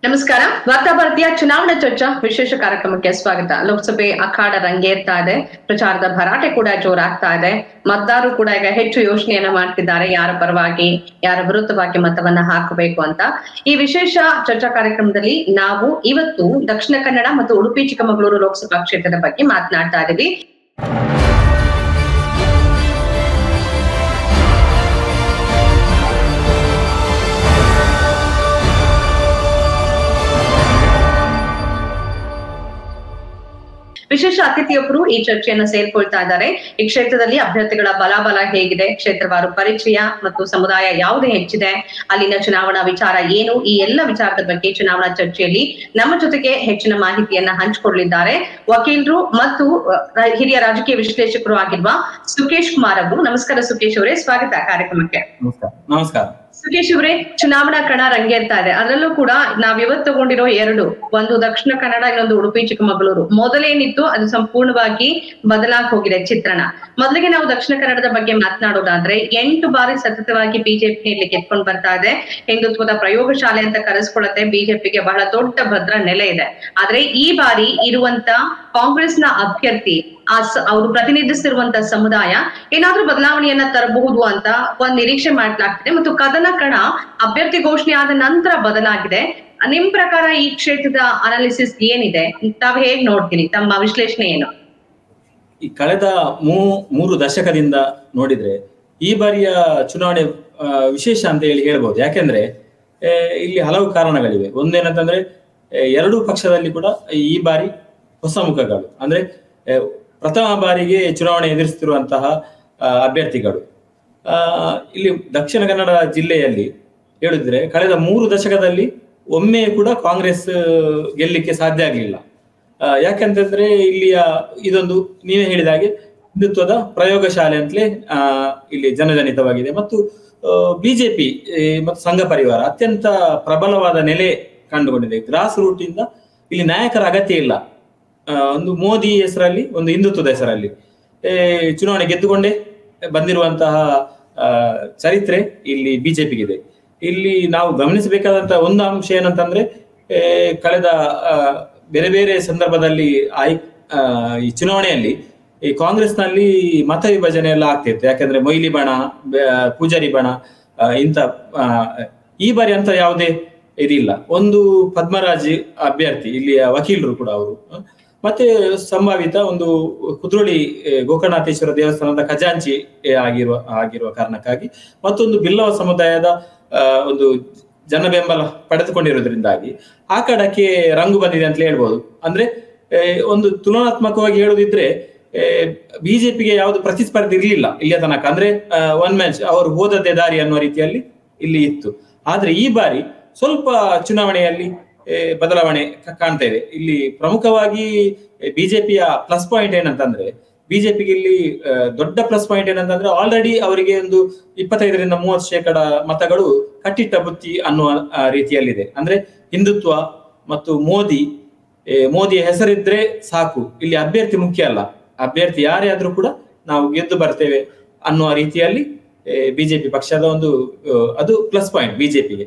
ನಮಸ್ಕಾರ ವಾರ್ತಾ ಭಾರತೀಯ ಚುನಾವಣಾ ಚರ್ಚಾ ವಿಶೇಷ ಕಾರ್ಯಕ್ರಮಕ್ಕೆ ಸ್ವಾಗತ ಲೋಕಸಭೆ ಅಖಾಡ ರಂಗೇರ್ತಾ ಇದೆ ಪ್ರಚಾರದ ಭರಾಟೆ ಕೂಡ ಜೋರಾಗ್ತಾ ಇದೆ ಮತದಾರರು ಕೂಡ ಈಗ ಹೆಚ್ಚು ಯೋಚನೆಯನ್ನ ಮಾಡ್ತಿದ್ದಾರೆ ಯಾರ ಪರವಾಗಿ ಯಾರ ವಿರುದ್ಧವಾಗಿ ಮತವನ್ನ ಹಾಕಬೇಕು ಅಂತ ಈ ವಿಶೇಷ ಚರ್ಚಾ ಕಾರ್ಯಕ್ರಮದಲ್ಲಿ ನಾವು ಇವತ್ತು ದಕ್ಷಿಣ ಕನ್ನಡ ಮತ್ತು ಉಡುಪಿ ಚಿಕ್ಕಮಗಳೂರು ಲೋಕಸಭಾ ಕ್ಷೇತ್ರದ ಬಗ್ಗೆ ಮಾತನಾಡ್ತಾ ಇದ್ದೀವಿ ವಿಶೇಷ ಅತಿಥಿಯೊಬ್ಬರು ಈ ಚರ್ಚೆಯನ್ನ ಸೇರ್ಕೊಳ್ತಾ ಇದ್ದಾರೆ ಈ ಕ್ಷೇತ್ರದಲ್ಲಿ ಅಭ್ಯರ್ಥಿಗಳ ಬಲಾಬಲ ಹೇಗಿದೆ ಕ್ಷೇತ್ರವಾರು ಪರಿಚಯ ಮತ್ತು ಸಮುದಾಯ ಯಾವುದು ಹೆಚ್ಚಿದೆ ಅಲ್ಲಿನ ಚುನಾವಣಾ ವಿಚಾರ ಏನು ಈ ಎಲ್ಲ ವಿಚಾರದ ಬಗ್ಗೆ ಚುನಾವಣಾ ಚರ್ಚೆಯಲ್ಲಿ ನಮ್ಮ ಜೊತೆಗೆ ಹೆಚ್ಚಿನ ಮಾಹಿತಿಯನ್ನ ಹಂಚಿಕೊಳ್ಳಿದ್ದಾರೆ ವಕೀಲರು ಮತ್ತು ಅಹ್, ಹಿರಿಯ ರಾಜಕೀಯ ವಿಶ್ಲೇಷಕರು ಆಗಿರುವ ಸುಕೇಶ್ ಕುಮಾರ್ ಅವರು ನಮಸ್ಕಾರ ಸುಕೇಶ್ ಅವರೇ ಸ್ವಾಗತ ಕಾರ್ಯಕ್ರಮಕ್ಕೆ ನಮಸ್ಕಾರ ನಮಸ್ಕಾರ ಸುಕೇಶ್ ಅವರೇ ಚುನಾವಣಾ ಕಣ ರಂಗೇರ್ತಾ ಇದೆ ಅದರಲ್ಲೂ ಕೂಡ ನಾವ್ ಇವತ್ತು ತಗೊಂಡಿರೋ ಎರಡು ಒಂದು ದಕ್ಷಿಣ ಕನ್ನಡ ಇನ್ನೊಂದು ಉಡುಪಿ ಚಿಕ್ಕಮಗಳೂರು ಮೊದಲೇನಿತ್ತು ಅದು ಸಂಪೂರ್ಣವಾಗಿ ಬದಲಾಗಿ ಹೋಗಿದೆ ಚಿತ್ರಣ ಮೊದಲಿಗೆ ನಾವು ದಕ್ಷಿಣ ಕನ್ನಡದ ಬಗ್ಗೆ ಮಾತನಾಡೋದಾದ್ರೆ ಎಂಟು ಬಾರಿ ಸತತವಾಗಿ ಬಿಜೆಪಿ ಇಲ್ಲಿ ಗೆದ್ಕೊಂಡು ಬರ್ತಾ ಇದೆ ಹಿಂದುತ್ವದ ಪ್ರಯೋಗಶಾಲೆ ಅಂತ ಕರೆಸ್ಕೊಳ್ಳುತ್ತೆ ಬಿಜೆಪಿಗೆ ಬಹಳ ದೊಡ್ಡ ಭದ್ರ ನೆಲೆ ಇದೆ ಆದ್ರೆ ಈ ಬಾರಿ ಇರುವಂತ ಕಾಂಗ್ರೆಸ್ನ ಅಭ್ಯರ್ಥಿ ಆ ಸ- ಅವರು ಪ್ರತಿನಿಧಿಸ್ತಿರುವಂತ ಸಮುದಾಯ ಏನಾದ್ರೂ ಬದಲಾವಣೆಯನ್ನ ತರಬಹುದು ಅಂತ ಒಂದ್ ನಿರೀಕ್ಷೆ ಮಾಡ್ಲಾಗ್ತಿದೆ ಮತ್ತು ಕದನ ಕಣ ಅಭ್ಯರ್ಥಿ ಘೋಷಣೆ ಆದ ನಂತರ ಬದಲಾಗಿದೆ ನಿಮ್ ಪ್ರಕಾರ ಈ ಕ್ಷೇತ್ರದ ಅನಾಲಿಸಿಸ್ ಏನಿದೆ ತಾವ್ ಹೇಗ್ ನೋಡ್ತೀರಿ ತಮ್ಮ ವಿಶ್ಲೇಷಣೆ ಏನು ಈ ಕಳೆದ ಮೂ ಮೂರು ದಶಕದಿಂದ ನೋಡಿದ್ರೆ ಈ ಬಾರಿಯ ಚುನಾವಣೆ ಆ, ವಿಶೇಷ ಅಂತ ಹೇಳಿ ಹೇಳ್ಬೋದು ಯಾಕೆಂದ್ರೆ ಆ, ಇಲ್ಲಿ ಹಲವು ಕಾರಣಗಳಿವೆ ಒಂದೇನಂತಂದ್ರೆ ಆ, ಎರಡೂ ಪಕ್ಷದಲ್ಲಿ ಕೂಡ ಈ ಬಾರಿ ಹೊಸ ಮುಖಗಳು ಅಂದ್ರೆ ಆ, ಪ್ರಥಮ ಬಾರಿಗೆ ಚುನಾವಣೆ ಎದುರಿಸುತ್ತಿರುವಂತಹ ಆ, ಅಭ್ಯರ್ಥಿಗಳು ಆ, ಇಲ್ಲಿ ದಕ್ಷಿಣ ಕನ್ನಡ ಜಿಲ್ಲೆಯಲ್ಲಿ ಹೇಳಿದ್ರೆ ಕಳೆದ ಮೂರು ದಶಕದಲ್ಲಿ ಒಮ್ಮೆ ಕೂಡ ಕಾಂಗ್ರೆಸ್ ಗೆಲ್ಲಿಕ್ಕೆ ಸಾಧ್ಯ ಆಗಲಿಲ್ಲ ಆ, ಯಾಕಂತಂದ್ರೆ ಇಲ್ಲಿಯ ಇದೊಂದು ನೀವೇ ಹೇಳಿದ ಹಾಗೆ ಹಿಂದುತ್ವದ ಪ್ರಯೋಗಶಾಲೆ ಅಂತಲೇ ಆ, ಇಲ್ಲಿ ಜನಜನಿತವಾಗಿದೆ ಮತ್ತು ಬಿಜೆಪಿ ಮತ್ತು ಸಂಘ ಪರಿವಾರ ಅತ್ಯಂತ ಪ್ರಬಲವಾದ ನೆಲೆ ಕಂಡುಕೊಂಡಿದೆ ಗ್ರಾಸ್ ರೂಟ್ ಇಂದ ಇಲ್ಲಿ ನಾಯಕರ ಅಗತ್ಯ ಇಲ್ಲ ಆ, ಒಂದು ಮೋದಿ ಹೆಸರಲ್ಲಿ ಒಂದು ಹಿಂದುತ್ವದ ಹೆಸರಲ್ಲಿ ಏ, ಚುನಾವಣೆ ಗೆದ್ದುಕೊಂಡೇ ಬಂದಿರುವಂತಹ ಆ, ಚರಿತ್ರೆ ಇಲ್ಲಿ ಬಿಜೆಪಿಗಿದೆ ಇಲ್ಲಿ ನಾವು ಗಮನಿಸಬೇಕಾದಂತ ಒಂದು ಅಂಶ ಏನಂತಂದ್ರೆ ಏ, ಕಳೆದ ಆ, ಬೇರೆ ಬೇರೆ ಸಂದರ್ಭದಲ್ಲಿ ಆಯ್ ಆ, ಈ ಚುನಾವಣೆಯಲ್ಲಿ ಈ ಕಾಂಗ್ರೆಸ್ನಲ್ಲಿ ಮತ ವಿಭಜನೆ ಎಲ್ಲ ಆಗ್ತಿತ್ತು ಯಾಕಂದ್ರೆ ಮೊಯ್ಲಿ ಬಣ ಬೆ- ಪೂಜಾರಿ ಬಣ ಆ, ಇಂಥ ಆ, ಈ ಬಾರಿ ಅಂತ ಯಾವುದೇ ಇದಿಲ್ಲ ಒಂದು ಪದ್ಮರಾಜ್ ಅಭ್ಯರ್ಥಿ ಇಲ್ಲಿಯ ವಕೀಲರು ಕೂಡ ಅವರು ಆ, ಮತ್ತೆ ಸಂಭಾವಿತ ಒಂದು ಕುದ್ರೋಳಿ ಏ, ಗೋಕರ್ಣನಾಥೇಶ್ವರ ದೇವಸ್ಥಾನದ ಖಜಾಂಚಿ ಏ, ಆಗಿರುವ ಆಗಿರುವ ಕಾರಣಕ್ಕಾಗಿ ಮತ್ತೊಂದು ಬಿಲ್ಲವ ಸಮುದಾಯದ ಆ, ಒಂದು ಜನ ಬೆಂಬಲ ಪಡೆದುಕೊಂಡಿರೋದ್ರಿಂದಾಗಿ ಆ ಕಡಕ್ಕೆ ರಂಗು ಬಂದಿದೆ ಅಂತ ಹೇಳ್ಬೋದು ಅಂದ್ರೆ ಏ, ಒಂದು ತುಲನಾತ್ಮಕವಾಗಿ ಹೇಳುದಿದ್ರೆ ಬಿಜೆಪಿಗೆ ಯಾವುದು ಪ್ರತಿಸ್ಪರ್ಧೆ ಇರಲಿಲ್ಲ ಇಲ್ಲಿಯ ತನಕ ಅಂದ್ರೆ ಒನ್ ಮ್ಯಾಚ್ ಅವರು ಹೋದದ್ದೇ ದಾರಿ ಅನ್ನುವ ರೀತಿಯಲ್ಲಿ ಇಲ್ಲಿ ಇತ್ತು ಆದ್ರೆ ಈ ಬಾರಿ ಸ್ವಲ್ಪ ಚುನಾವಣೆಯಲ್ಲಿ ಏ, ಬದಲಾವಣೆ ಕ- ಕಾಣ್ತಾ ಇದೆ ಇಲ್ಲಿ ಪ್ರಮುಖವಾಗಿ ಬಿಜೆಪಿಯ ಪ್ಲಸ್ ಪಾಯಿಂಟ್ ಏನಂತಂದ್ರೆ ಬಿಜೆಪಿಗೆ ಇಲ್ಲಿ ಆ, ದೊಡ್ಡ ಪ್ಲಸ್ ಪಾಯಿಂಟ್ ಏನಂತಂದ್ರೆ ಆಲ್ರೆಡಿ ಅವರಿಗೆ ಒಂದು ಇಪ್ಪತ್ತೈದರಿಂದ ಮೂವತ್ತು ಶೇಕಡ ಮತಗಳು ಕಟ್ಟಿಟ್ಟ ಬುತ್ತಿ ಅನ್ನುವ ಆ, ರೀತಿಯಲ್ಲಿದೆ ಅಂದ್ರೆ ಹಿಂದುತ್ವ ಮತ್ತು ಮೋದಿ ಏ, ಮೋದಿಯ ಹೆಸರಿದ್ರೆ ಸಾಕು ಇಲ್ಲಿ ಅಭ್ಯರ್ಥಿ ಮುಖ್ಯ ಅಲ್ಲ ಅಭ್ಯರ್ಥಿ ಯಾರೇ ಆದ್ರೂ ಕೂಡ ನಾವು ಗೆದ್ದು ಬರ್ತೇವೆ ಅನ್ನುವ ರೀತಿಯಲ್ಲಿ ಬಿಜೆಪಿ ಪಕ್ಷದ ಒಂದು ಆ, ಅದು ಪ್ಲಸ್ ಪಾಯಿಂಟ್ ಬಿಜೆಪಿಗೆ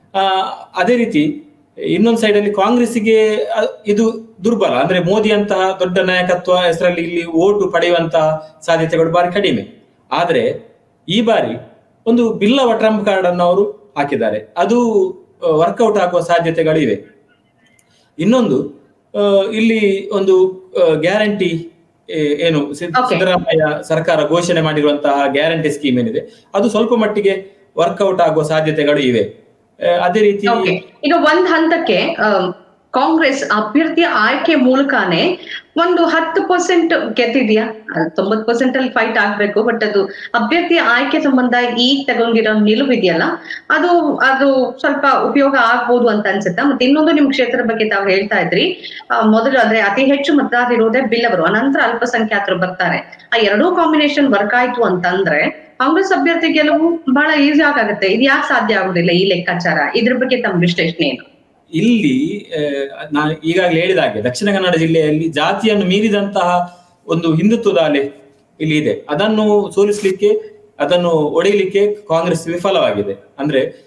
ಅದೇ ರೀತಿ ಇನ್ನೊಂದು ಸೈಡ್ ಅಲ್ಲಿ ಕಾಂಗ್ರೆಸ್ಸಿಗೆ ಆ, ಇದು ದುರ್ಬಲ ಅಂದ್ರೆ ಮೋದಿ ಅಂತಹ ದೊಡ್ಡ ನಾಯಕತ್ವ ಹೆಸರಲ್ಲಿ ಇಲ್ಲಿ ಓಟು ಪಡೆಯುವಂತಹ ಸಾಧ್ಯತೆಗಳು ಬಾರಿ ಕಡಿಮೆ ಆದ್ರೆ ಈ ಬಾರಿ ಒಂದು ಬಿಲ್ಲವ ಟ್ರಂಪ್ ಕಾರ್ಡ್ ಅನ್ನು ಅವರು ಹಾಕಿದ್ದಾರೆ ಅದು ವರ್ಕೌಟ್ ಆಗುವ ಸಾಧ್ಯತೆಗಳಿವೆ ಇನ್ನೊಂದು ಆ, ಇಲ್ಲಿ ಒಂದು ಗ್ಯಾರಂಟಿ ಏನು ಸಿದ್- Okay. ಸಿದ್ದರಾಮಯ್ಯ ಸರ್ಕಾರ ಘೋಷಣೆ ಮಾಡಿರುವಂತಹ ಗ್ಯಾರಂಟಿ ಸ್ಕೀಮ್ ಏನಿದೆ ಅದು ಸ್ವಲ್ಪ ಮಟ್ಟಿಗೆ ವರ್ಕೌಟ್ ಆಗುವ ಸಾಧ್ಯತೆಗಳು ಇವೆ ಆ, ಅದೇ ರೀತಿ ಓಕೆ ಈಗ ಒಂದ್ ಹಂತಕ್ಕೆ ಆಮ್, ಕಾಂಗ್ರೆಸ್ ಅಭ್ಯರ್ಥಿ ಆಯ್ಕೆ ಮೂಲಕನೇ ಒಂದು ಹತ್ತು ಪರ್ಸೆಂಟ್ ಗೆದ್ದಿದ್ಯಾ ತೊಂಬತ್ ಪರ್ಸೆಂಟ್ ಅಲ್ಲಿ ಫೈಟ್ ಆಗ್ಬೇಕು ಬಟ್ ಅದು ಅಭ್ಯರ್ಥಿ ಆಯ್ಕೆ ಸಂಬಂಧ ಈಗ ತಗೊಂಡಿರೋ ನಿಲುವು ಇದೆಯಲ್ಲ ಅದು ಅದು ಸ್ವಲ್ಪ ಉಪಯೋಗ ಆಗ್ಬೋದು ಅಂತ ಅನ್ಸುತ್ತಾ ಮತ್ತೆ ಇನ್ನೊಂದು ನಿಮ್ ಕ್ಷೇತ್ರದ ಬಗ್ಗೆ ತಾವು ಹೇಳ್ತಾ ಇದ್ರಿ ಆ, ಮೊದಲು ಅಂದ್ರೆ ಅತಿ ಹೆಚ್ಚು ಮತದಾರ ಇರೋದೇ ಬಿಲ್ಲವರು ಅನಂತರ ಅಲ್ಪಸಂಖ್ಯಾತರು ಬರ್ತಾರೆ ಆ ಎರಡೂ ಕಾಂಬಿನೇಷನ್ ವರ್ಕ್ ಆಯ್ತು ಅಂತಂದ್ರೆ ಕಾಂಗ್ರೆಸ್ ಅಭ್ಯರ್ಥಿ ಗೆಲುವು ಬಹಳ ಈಸಿ ಆಗುತ್ತೆ ಇದು ಯಾಕೆ ಸಾಧ್ಯ ಆಗುದಿಲ್ಲ ಈ ಲೆಕ್ಕಾಚಾರ ಇದ್ರ ಬಗ್ಗೆ ತಮ್ಮ ವಿಶ್ಲೇಷಣೆ ಏನು ಇಲ್ಲಿ ಆ, ನಾನು ಈಗಾಗಲೇ ಹೇಳಿದ ಹಾಗೆ ದಕ್ಷಿಣ ಕನ್ನಡ ಜಿಲ್ಲೆಯಲ್ಲಿ ಜಾತಿಯನ್ನು ಮೀರಿದಂತಹ ಒಂದು ಹಿಂದುತ್ವದ ಅಲೆ ಇಲ್ಲಿ ಇದೆ ಅದನ್ನು ಸೋಲಿಸಲಿಕ್ಕೆ ಅದನ್ನು ಒಡೆಯಲಿಕ್ಕೆ ಕಾಂಗ್ರೆಸ್ ವಿಫಲವಾಗಿದೆ ಅಂದ್ರೆ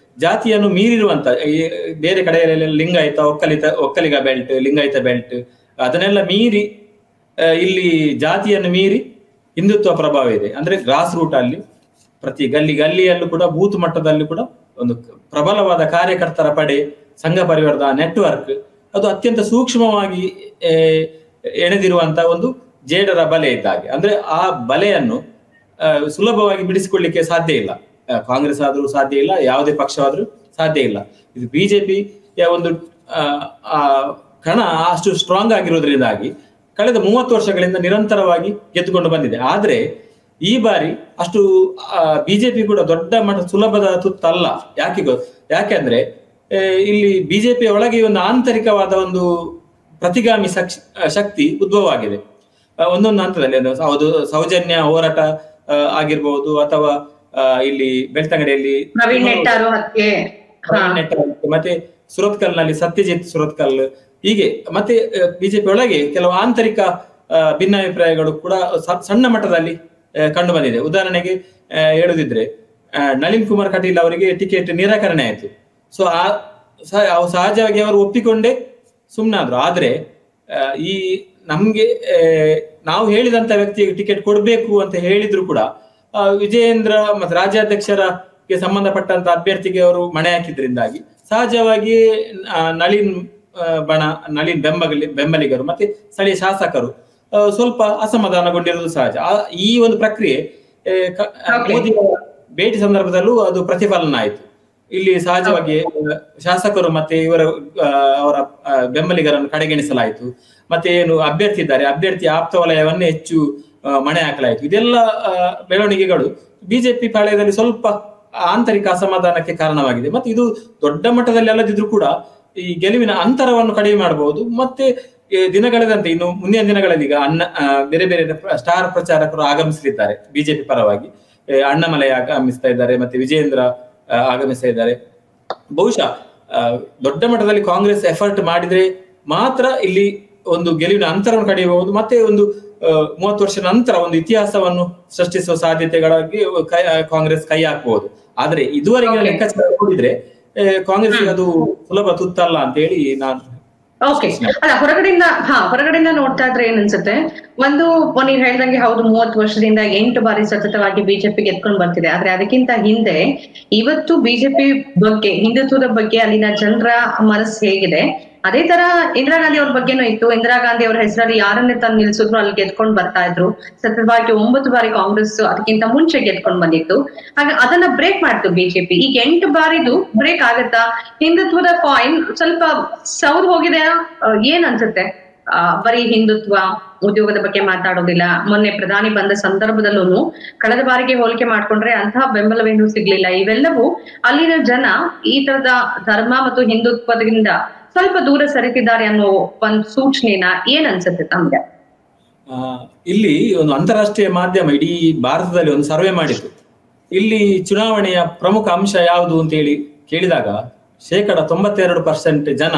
ಜಾತಿಯನ್ನು ಮೀರಿರುವಂತ ಈ ಬೇರೆ ಕಡೆಯಲ್ಲೆಲ್ಲ ಲಿಂಗಾಯತ ಒಕ್ಕಲಿತ ಒಕ್ಕಲಿಗ ಬೆಲ್ಟ್ ಲಿಂಗಾಯತ ಬೆಲ್ಟ್ ಅದನ್ನೆಲ್ಲ ಮೀರಿ ಆ, ಇಲ್ಲಿ ಜಾತಿಯನ್ನು ಮೀರಿ ಹಿಂದುತ್ವ ಪ್ರಭಾವ ಇದೆ ಅಂದ್ರೆ ಗ್ರಾಸ್ ರೂಟ್ ಅಲ್ಲಿ ಪ್ರತಿ ಗಲ್ಲಿ ಗಲ್ಲಿಯಲ್ಲೂ ಕೂಡ ಬೂತ್ ಮಟ್ಟದಲ್ಲಿ ಕೂಡ ಒಂದು ಪ್ರಬಲವಾದ ಕಾರ್ಯಕರ್ತರ ಪಡೆ ಸಂಘ ಪರಿವಾರದ ನೆಟ್ವರ್ಕ್ ಅದು ಅತ್ಯಂತ ಸೂಕ್ಷ್ಮವಾಗಿ ಆ, ಎಣೆದಿರುವಂತ ಒಂದು ಜೇಡರ ಬಲೆ ಇದ್ದಾಗೆ ಅಂದ್ರೆ ಆ ಬಲೆಯನ್ನು ಆ, ಸುಲಭವಾಗಿ ಬಿಡಿಸಿಕೊಳ್ಳಿಕ್ಕೆ ಸಾಧ್ಯ ಇಲ್ಲ ಆ, ಕಾಂಗ್ರೆಸ್ ಆದ್ರೂ ಸಾಧ್ಯ ಇಲ್ಲ ಯಾವುದೇ ಪಕ್ಷವಾದ್ರೂ ಸಾಧ್ಯ ಇಲ್ಲ ಇದು ಬಿಜೆಪಿಯ ಒಂದು ಆ, ಆ ಕಣ ಅಷ್ಟು ಸ್ಟ್ರಾಂಗ್ ಆಗಿರೋದ್ರಿಂದಾಗಿ ಕಳೆದ ಮೂವತ್ತು ವರ್ಷಗಳಿಂದ ನಿರಂತರವಾಗಿ ಗೆದ್ದುಕೊಂಡು ಬಂದಿದೆ ಆದ್ರೆ ಈ ಬಾರಿ ಅಷ್ಟು ಬಿಜೆಪಿ ಕೂಡ ದೊಡ್ಡ ಮಟ್ಟ ಸುಲಭದ ತುತ್ತಲ್ಲ ಯಾಕೆ ಗೊ- ಯಾಕೆಂದ್ರೆ ಆ, ಇಲ್ಲಿ ಬಿಜೆಪಿಯ ಒಳಗೆ ಒಂದು ಆಂತರಿಕವಾದ ಒಂದು ಪ್ರತಿಗಾಮಿ ಸಕ್ಷ- ಆ, ಶಕ್ತಿ ಉದ್ಭವವಾಗಿದೆ ಆ, ಒಂದೊಂದು ಹಂತದಲ್ಲಿ ಅದು ಹೌದು ಸೌಜನ್ಯ ಹೋರಾಟ ಆ, ಆಗಿರ್ಬೋದು ಅಥವಾ ಆ, ಇಲ್ಲಿ ಬೆಳ್ತಂಗಡಿಯಲ್ಲಿ ಪ್ರವೀಣ್ ನೆಟ್ಟಾರು ಹತ್ಯೆ ಹಾ ಪ್ರವೀಣ್ ನೆಟ್ಟರ್ ಮತ್ತೆ ಸುರತ್ಕಲ್ ನಲ್ಲಿ ಸತ್ಯಜಿತ್ ಸುರತ್ಕಲ್ ಹೀಗೆ ಮತ್ತೆ ಬಿಜೆಪಿ ಒಳಗೆ ಕೆಲವು ಆಂತರಿಕ ಆ, ಭಿನ್ನಾಭಿಪ್ರಾಯಗಳು ಕೂಡ ಸ- ಸಣ್ಣ ಮಟ್ಟದಲ್ಲಿ ಆ, ಕಂಡು ಬಂದಿದೆ ಉದಾಹರಣೆಗೆ ಆ, ಹೇಳುದಿದ್ರೆ ಆ, ನಳಿನ್ ಕುಮಾರ್ ಕಟೀಲ್ ಅವರಿಗೆ ಟಿಕೆಟ್ ನಿರಾಕರಣೆ ಆಯ್ತು ಸೊ ಆ ಸ- ಅವು ಸಹಜವಾಗಿ ಅವರು ಒಪ್ಪಿಕೊಂಡೇ ಸುಮ್ಮನಾದ್ರು ಆದ್ರೆ ಆ, ಈ ನಮ್ಗೆ ಆ, ನಾವು ಹೇಳಿದಂತ ವ್ಯಕ್ತಿಗೆ ಟಿಕೆಟ್ ಕೊಡ್ಬೇಕು ಅಂತ ಹೇಳಿದ್ರು ಕೂಡ ಆ, ವಿಜಯೇಂದ್ರ ಮತ್ತೆ ರಾಜ್ಯಾಧ್ಯಕ್ಷರಿಗೆ ಸಂಬಂಧಪಟ್ಟಂತ ಅಭ್ಯರ್ಥಿಗೆ ಅವರು ಮಣೆ ಹಾಕಿದ್ರಿಂದಾಗಿ ಸಹಜವಾಗಿ ಆ, ನಳಿನ್ ಆ, ಬಣ ನಳಿನ್ ಬೆಂಬಲಿ ಬೆಂಬಲಿಗರು ಮತ್ತೆ ಸ್ಥಳೀಯ ಶಾಸಕರು ಆ, ಸ್ವಲ್ಪ ಅಸಮಾಧಾನಗೊಂಡಿರುವುದು ಸಹಜ ಆ- ಈ ಒಂದು ಪ್ರಕ್ರಿಯೆ ಆ, ಕ- Okay. ಮೋದಿ ಅವರ ಭೇಟಿ ಸಂದರ್ಭದಲ್ಲೂ ಅದು ಪ್ರತಿಫಲನ ಆಯಿತು ಇಲ್ಲಿ ಸಹಜವಾಗಿ ಆ, ಶಾಸಕರು ಮತ್ತೆ ಇವರ ಆ, ಅವರ ಆ, ಬೆಂಬಲಿಗರನ್ನು ಕಡೆಗಣಿಸಲಾಯಿತು ಮತ್ತೆ ಏನು ಅಭ್ಯರ್ಥಿ ಇದ್ದಾರೆ ಅಭ್ಯರ್ಥಿ ಆಪ್ತ ವಲಯವನ್ನೇ ಹೆಚ್ಚು ಆ, ಮಣೆ ಹಾಕಲಾಯಿತು ಇದೆಲ್ಲ ಆ, ಬೆಳವಣಿಗೆಗಳು ಬಿಜೆಪಿ ಪಾಳ್ಯದಲ್ಲಿ ಸ್ವಲ್ಪ ಆಂತರಿಕ ಅಸಮಾಧಾನಕ್ಕೆ ಕಾರಣವಾಗಿದೆ ಮತ್ತೆ ಇದು ದೊಡ್ಡ ಮಟ್ಟದಲ್ಲಿ ಅಲ್ಲದಿದ್ರು ಕೂಡ ಈ ಗೆಲುವಿನ ಅಂತರವನ್ನು ಕಡಿಮೆ ಮಾಡಬಹುದು ಮತ್ತೆ ಈ ದಿನಗಳೆದಂತೆ ಇನ್ನು ಮುಂದಿನ ದಿನಗಳಲ್ಲಿ ಈಗ ಅಣ್ಣ ಆ, ಬೇರೆ ಬೇರೆ ಸ್ಟಾರ್ ಪ್ರಚಾರಕರು ಆಗಮಿಸಲಿದ್ದಾರೆ ಬಿಜೆಪಿ ಪರವಾಗಿ ಏ, ಅಣ್ಣಾಮಲೈ ಆಗಮಿಸ್ತಾ ಇದ್ದಾರೆ ಮತ್ತೆ ವಿಜೇಂದ್ರ ಆ, ಆಗಮಿಸ್ತಾ ಇದ್ದಾರೆ ಬಹುಶಃ ಆ, ದೊಡ್ಡ ಮಟ್ಟದಲ್ಲಿ ಕಾಂಗ್ರೆಸ್ ಎಫರ್ಟ್ ಮಾಡಿದ್ರೆ ಮಾತ್ರ ಇಲ್ಲಿ ಒಂದು ಗೆಲುವಿನ ಅಂತರವನ್ನು ಕಡಿಯಬಹುದು ಮತ್ತೆ ಒಂದು ಆ, ಮೂವತ್ತು ವರ್ಷದ ನಂತರ ಒಂದು ಇತಿಹಾಸವನ್ನು ಸೃಷ್ಟಿಸುವ ಸಾಧ್ಯತೆಗಳಾಗಿ ಕೈ- ಆ, ಕಾಂಗ್ರೆಸ್ ಕೈ ಹಾಕಬಹುದು ಆದ್ರೆ ಇದುವರೆಗಿನ Okay. ಲೆಕ್ಕಾಚಾರ ನೋಡಿದ್ರೆ ಆ, ಕಾಂಗ್ರೆಸ್ ಅದು ಸುಲಭ ತುತ್ತಲ್ಲ ಅಂತ ಹೇಳಿ ನಾನು ಓಕೆ ಅಲ್ಲ ಹೊರಗಡೆಯಿಂದ ಹಾ ಹೊರಗಡೆಯಿಂದ ನೋಡ್ತಾ ಇದ್ರೆ ಏನ್ ಅನ್ಸುತ್ತೆ ಒಂದು ನೀವ್ ಹೇಳ್ದಂಗೆ ಹೌದು ಮೂವತ್ತು ವರ್ಷದಿಂದ ಎಂಟು ಬಾರಿ ಸತತವಾಗಿ ಬಿಜೆಪಿ ಗೆದ್ಕೊಂಡು ಬರ್ತಿದೆ ಆದ್ರೆ ಅದಕ್ಕಿಂತ ಹಿಂದೆ ಇವತ್ತು ಬಿಜೆಪಿ ಬಗ್ಗೆ ಹಿಂದುತ್ವದ ಬಗ್ಗೆ ಅಲ್ಲಿನ ಜನರ ಮನಸ್ಸು ಹೇಗಿದೆ ಅದೇ ತರ ಇಂದಿರಾ ಗಾಂಧಿ ಅವ್ರ ಬಗ್ಗೆನೂ ಇತ್ತು ಇಂದಿರಾ ಗಾಂಧಿ ಅವ್ರ ಹೆಸರಲ್ಲಿ ಯಾರನ್ನೇ ತಂದು ನಿಲ್ಸಿದ್ರು ಅಲ್ಲಿ ಗೆದ್ಕೊಂಡು ಬರ್ತಾ ಇದ್ರು ಸತತವಾಗಿ ಒಂಬತ್ತು ಬಾರಿ ಕಾಂಗ್ರೆಸ್ ಅದಕ್ಕಿಂತ ಮುಂಚೆ ಗೆದ್ಕೊಂಡು ಬಂದಿತ್ತು ಹಾಗೆ ಅದನ್ನ ಬ್ರೇಕ್ ಮಾಡ್ತು ಬಿಜೆಪಿ ಈಗ ಎಂಟು ಬಾರಿದು ಬ್ರೇಕ್ ಆಗತ್ತಾ ಹಿಂದುತ್ವದ ಕಾಯಿನ್ ಸ್ವಲ್ಪ ಸೌದ್ ಹೋಗಿದೆ ಏನ್ ಅನ್ಸುತ್ತೆ ಆ, ಬರೀ ಹಿಂದುತ್ವ ಉದ್ಯೋಗದ ಬಗ್ಗೆ ಮಾತಾಡೋದಿಲ್ಲ ಮೊನ್ನೆ ಪ್ರಧಾನಿ ಬಂದ ಸಂದರ್ಭದಲ್ಲೂ ಕಳೆದ ಬಾರಿಗೆ ಹೋಲಿಕೆ ಮಾಡ್ಕೊಂಡ್ರೆ ಅಂತಹ ಬೆಂಬಲವೇನು ಸಿಗ್ಲಿಲ್ಲ ಇವೆಲ್ಲವೂ ಅಲ್ಲಿನ ಜನ ಈ ತರದ ಧರ್ಮ ಮತ್ತು ಹಿಂದುತ್ವದಿಂದ ಸ್ವಲ್ಪ ದೂರ ಸರಿತಿದ್ದಾರೆ ಅನ್ನೋ ಒಂದ್ ಸೂಚನೆನ ಏನ್ ಅನ್ಸುತ್ತೆ ತಮ್ಗೆ ಆ, ಇಲ್ಲಿ ಒಂದು ಅಂತಾರಾಷ್ಟ್ರೀಯ ಮಾಧ್ಯಮ ಇಡೀ ಭಾರತದಲ್ಲಿ ಒಂದು ಸರ್ವೆ ಮಾಡಿತ್ತು ಇಲ್ಲಿ ಚುನಾವಣೆಯ ಪ್ರಮುಖ ಅಂಶ ಯಾವುದು ಅಂತ ಹೇಳಿ ಕೇಳಿದಾಗ ಶೇಕಡ ತೊಂಬತ್ತೆರಡು ಪರ್ಸೆಂಟ್ ಜನ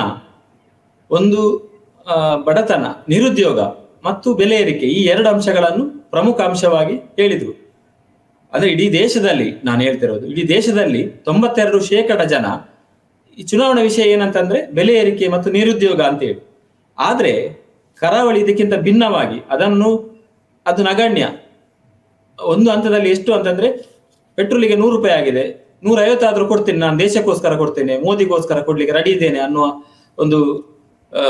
ಒಂದು ಆ, ಬಡತನ ನಿರುದ್ಯೋಗ ಮತ್ತು ಬೆಲೆ ಏರಿಕೆ ಈ ಎರಡು ಅಂಶಗಳನ್ನು ಪ್ರಮುಖ ಅಂಶವಾಗಿ ಹೇಳಿದ್ರು ಅಂದ್ರೆ ಇಡೀ ದೇಶದಲ್ಲಿ ನಾನು ಹೇಳ್ತಿರೋದು ಇಡೀ ದೇಶದಲ್ಲಿ ತೊಂಬತ್ತೆರಡು ಶೇಕಡ ಜನ ಈ ಚುನಾವಣಾ ವಿಷಯ ಏನಂತಂದ್ರೆ ಬೆಲೆ ಏರಿಕೆ ಮತ್ತು ನಿರುದ್ಯೋಗ ಅಂತ ಹೇಳಿ ಆದ್ರೆ ಕರಾವಳಿ ಇದಕ್ಕಿಂತ ಭಿನ್ನವಾಗಿ ಅದನ್ನು ಅದು ನಗಣ್ಯ ಒಂದು ಹಂತದಲ್ಲಿ ಎಷ್ಟು ಅಂತಂದ್ರೆ ಪೆಟ್ರೋಲಿಗೆ ನೂರು ರೂಪಾಯಿ ಆಗಿದೆ ನೂರ ಐವತ್ತಾದ್ರೂ ಕೊಡ್ತೇನೆ ನಾನು ದೇಶಕ್ಕೋಸ್ಕರ ಕೊಡ್ತೇನೆ ಮೋದಿಗೋಸ್ಕರ ಕೊಡ್ಲಿಕ್ಕೆ ರೆಡಿ ಇದ್ದೇನೆ ಅನ್ನುವ ಒಂದು ಆ,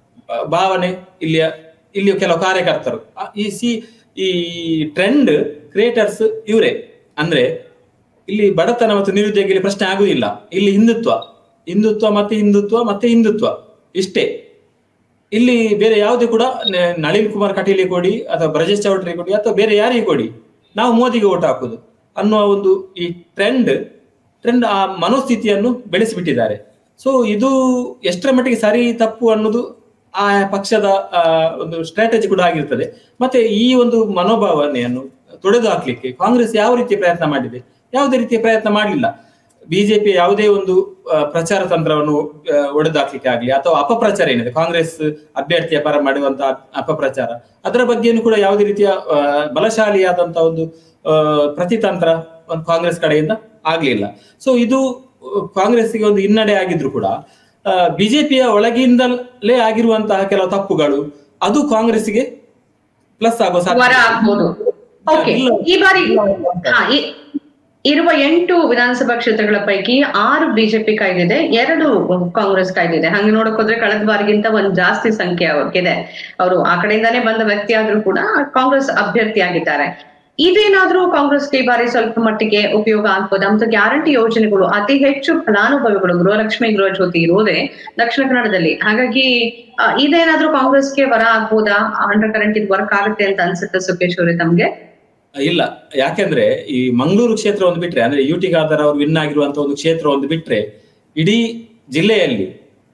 ಭಾವನೆ ಇಲ್ಲಿಯ ಇಲ್ಲಿಯ ಕೆಲವು ಕಾರ್ಯಕರ್ತರು ಆ, ಈ ಸಿ ಈ ಟ್ರೆಂಡ್ ಕ್ರಿಯೇಟರ್ಸ್ ಇವರೇ ಅಂದ್ರೆ ಇಲ್ಲಿ ಬಡತನ ಮತ್ತು ನಿರುದ್ಯೋಗ ಇಲ್ಲಿ ಪ್ರಶ್ನೆ ಆಗುದಿಲ್ಲ ಇಲ್ಲಿ ಹಿಂದುತ್ವ ಹಿಂದುತ್ವ ಮತ್ತೆ ಹಿಂದುತ್ವ ಮತ್ತೆ ಹಿಂದುತ್ವ ಇಷ್ಟೇ ಇಲ್ಲಿ ಬೇರೆ ಯಾವುದೇ ಕೂಡ ನ- ನಳಿನ್ ಕುಮಾರ್ ಕಟೀಲಿ ಕೊಡಿ ಅಥವಾ ಬ್ರಜೇಶ್ ಚೌಟ್ರಿ ಕೊಡಿ ಅಥವಾ ಬೇರೆ ಯಾರಿಗೆ ಕೊಡಿ ನಾವು ಮೋದಿಗೆ ಓಟ್ ಹಾಕುದು ಅನ್ನುವ ಒಂದು ಈ ಟ್ರೆಂಡ್ ಟ್ರೆಂಡ್ ಆ ಮನೋಸ್ಥಿತಿಯನ್ನು ಬೆಳೆಸಿಬಿಟ್ಟಿದ್ದಾರೆ ಸೊ ಇದು ಎಷ್ಟರ ಮಟ್ಟಿಗೆ ಸರಿ ತಪ್ಪು ಅನ್ನೋದು ಆ ಪಕ್ಷದ ಆ, ಒಂದು ಸ್ಟ್ರಾಟಜಿ ಕೂಡ ಆಗಿರ್ತದೆ ಮತ್ತೆ ಈ ಒಂದು ಮನೋಭಾವನೆಯನ್ನು ತೊಡೆದು ಹಾಕ್ಲಿಕ್ಕೆ ಕಾಂಗ್ರೆಸ್ ಯಾವ ರೀತಿಯ ಪ್ರಯತ್ನ ಮಾಡಿದೆ ಯಾವುದೇ ರೀತಿಯ ಪ್ರಯತ್ನ ಮಾಡಲಿಲ್ಲ ಬಿಜೆಪಿ ಯಾವುದೇ ಒಂದು ಆ, ಪ್ರಚಾರ ತಂತ್ರವನ್ನು ಒಡೆದು ಹಾಕ್ಲಿಕ್ಕೆ ಆಗ್ಲಿ ಅಥವಾ ಅಪಪ್ರಚಾರ ಏನಿದೆ ಕಾಂಗ್ರೆಸ್ ಅಭ್ಯರ್ಥಿಯ ಪರ ಮಾಡುವಂತಹ ಅಪಪ್ರಚಾರ ಅದರ ಬಗ್ಗೆಯೂ ಕೂಡ ಯಾವುದೇ ರೀತಿಯ ಆ, ಬಲಶಾಲಿಯಾದಂತಹ ಒಂದು ಆ, ಪ್ರತಿತಂತ್ರ ಒಂದು ಕಾಂಗ್ರೆಸ್ ಕಡೆಯಿಂದ ಆಗ್ಲಿಲ್ಲ ಸೊ ಇದು ಕಾಂಗ್ರೆಸ್ಗೆ ಒಂದು ಹಿನ್ನಡೆ ಆಗಿದ್ರು ಕೂಡ ಬಿಜೆಪಿಯ ಒಳಗಿಂದಲೇ ಆಗಿರುವಂತಹ ಕೆಲವು ತಪ್ಪುಗಳು ಅದು ಕಾಂಗ್ರೆಸ್ಗೆ ಪ್ಲಸ್ ಆಗೋ ವರ ಸಾಧ್ಯತೆ ಆಗ್ಬೋದು ಓಕೆ ಇಲ್ಲ. ಈ ಬಾರಿ ಹಾ, ಈ- ಇರುವ ಎಂಟು ವಿಧಾನಸಭಾ ಕ್ಷೇತ್ರಗಳ ಪೈಕಿ ಆರು ಬಿಜೆಪಿ ಕಾಯ್ದಿದೆ ಎರಡು ಕಾಂಗ್ರೆಸ್ ಕಾಯ್ದಿದೆ ಹಂಗೆ ನೋಡಕ್ ಹೋದ್ರೆ ಕಳೆದ ಬಾರಿಗಿಂತ ಒಂದ್ ಜಾಸ್ತಿ ಸಂಖ್ಯೆ ಅವ್ರಿಗಿದೆ ಅವರು ಆ ಕಡೆಯಿಂದಾನೇ ಬಂದ ವ್ಯಕ್ತಿ ಆದ್ರೂ ಕೂಡ ಕಾಂಗ್ರೆಸ್ ಅಭ್ಯರ್ಥಿ ಆಗಿದ್ದಾರೆ ಇದೇನಾದ್ರೂ ಕಾಂಗ್ರೆಸ್ಗೆ ಈ ಬಾರಿ ಸ್ವಲ್ಪ ಮಟ್ಟಿಗೆ ಉಪಯೋಗ ಆಗ್ಬೋದಾ ಮತ್ತು ಗ್ಯಾರಂಟಿ ಯೋಜನೆಗಳು ಅತಿ ಹೆಚ್ಚು ಫಲಾನುಭವಿಗಳು ಗೃಹಲಕ್ಷ್ಮಿ ಗೃಹ ಜ್ಯೋತಿ ಇರೋದೇ ದಕ್ಷಿಣ ಕನ್ನಡದಲ್ಲಿ ಹಾಗಾಗಿ ಆ, ಇದೇನಾದ್ರೂ ಕಾಂಗ್ರೆಸ್ಗೆ ವರ ಆಗ್ಬೋದಾ ಅಂಡರ್ ಕರೆಂಟ್ ಇದು ವರ್ಕ್ ಆಗುತ್ತೆ ಅಂತ ಅನ್ಸುತ್ತೆ ಸುಖೇಶ್ ಅವರೇ ತಮ್ಗೆ ಇಲ್ಲ ಯಾಕೆಂದ್ರೆ ಈ ಮಂಗಳೂರು ಕ್ಷೇತ್ರ ಒಂದು ಬಿಟ್ರೆ ಅಂದ್ರೆ ಯು ಟಿ ಖಾದರ್ ಅವರು ವಿನ್ ಆಗಿರುವಂತ ಒಂದು ಕ್ಷೇತ್ರ ಒಂದು ಬಿಟ್ರೆ ಇಡೀ ಜಿಲ್ಲೆಯಲ್ಲಿ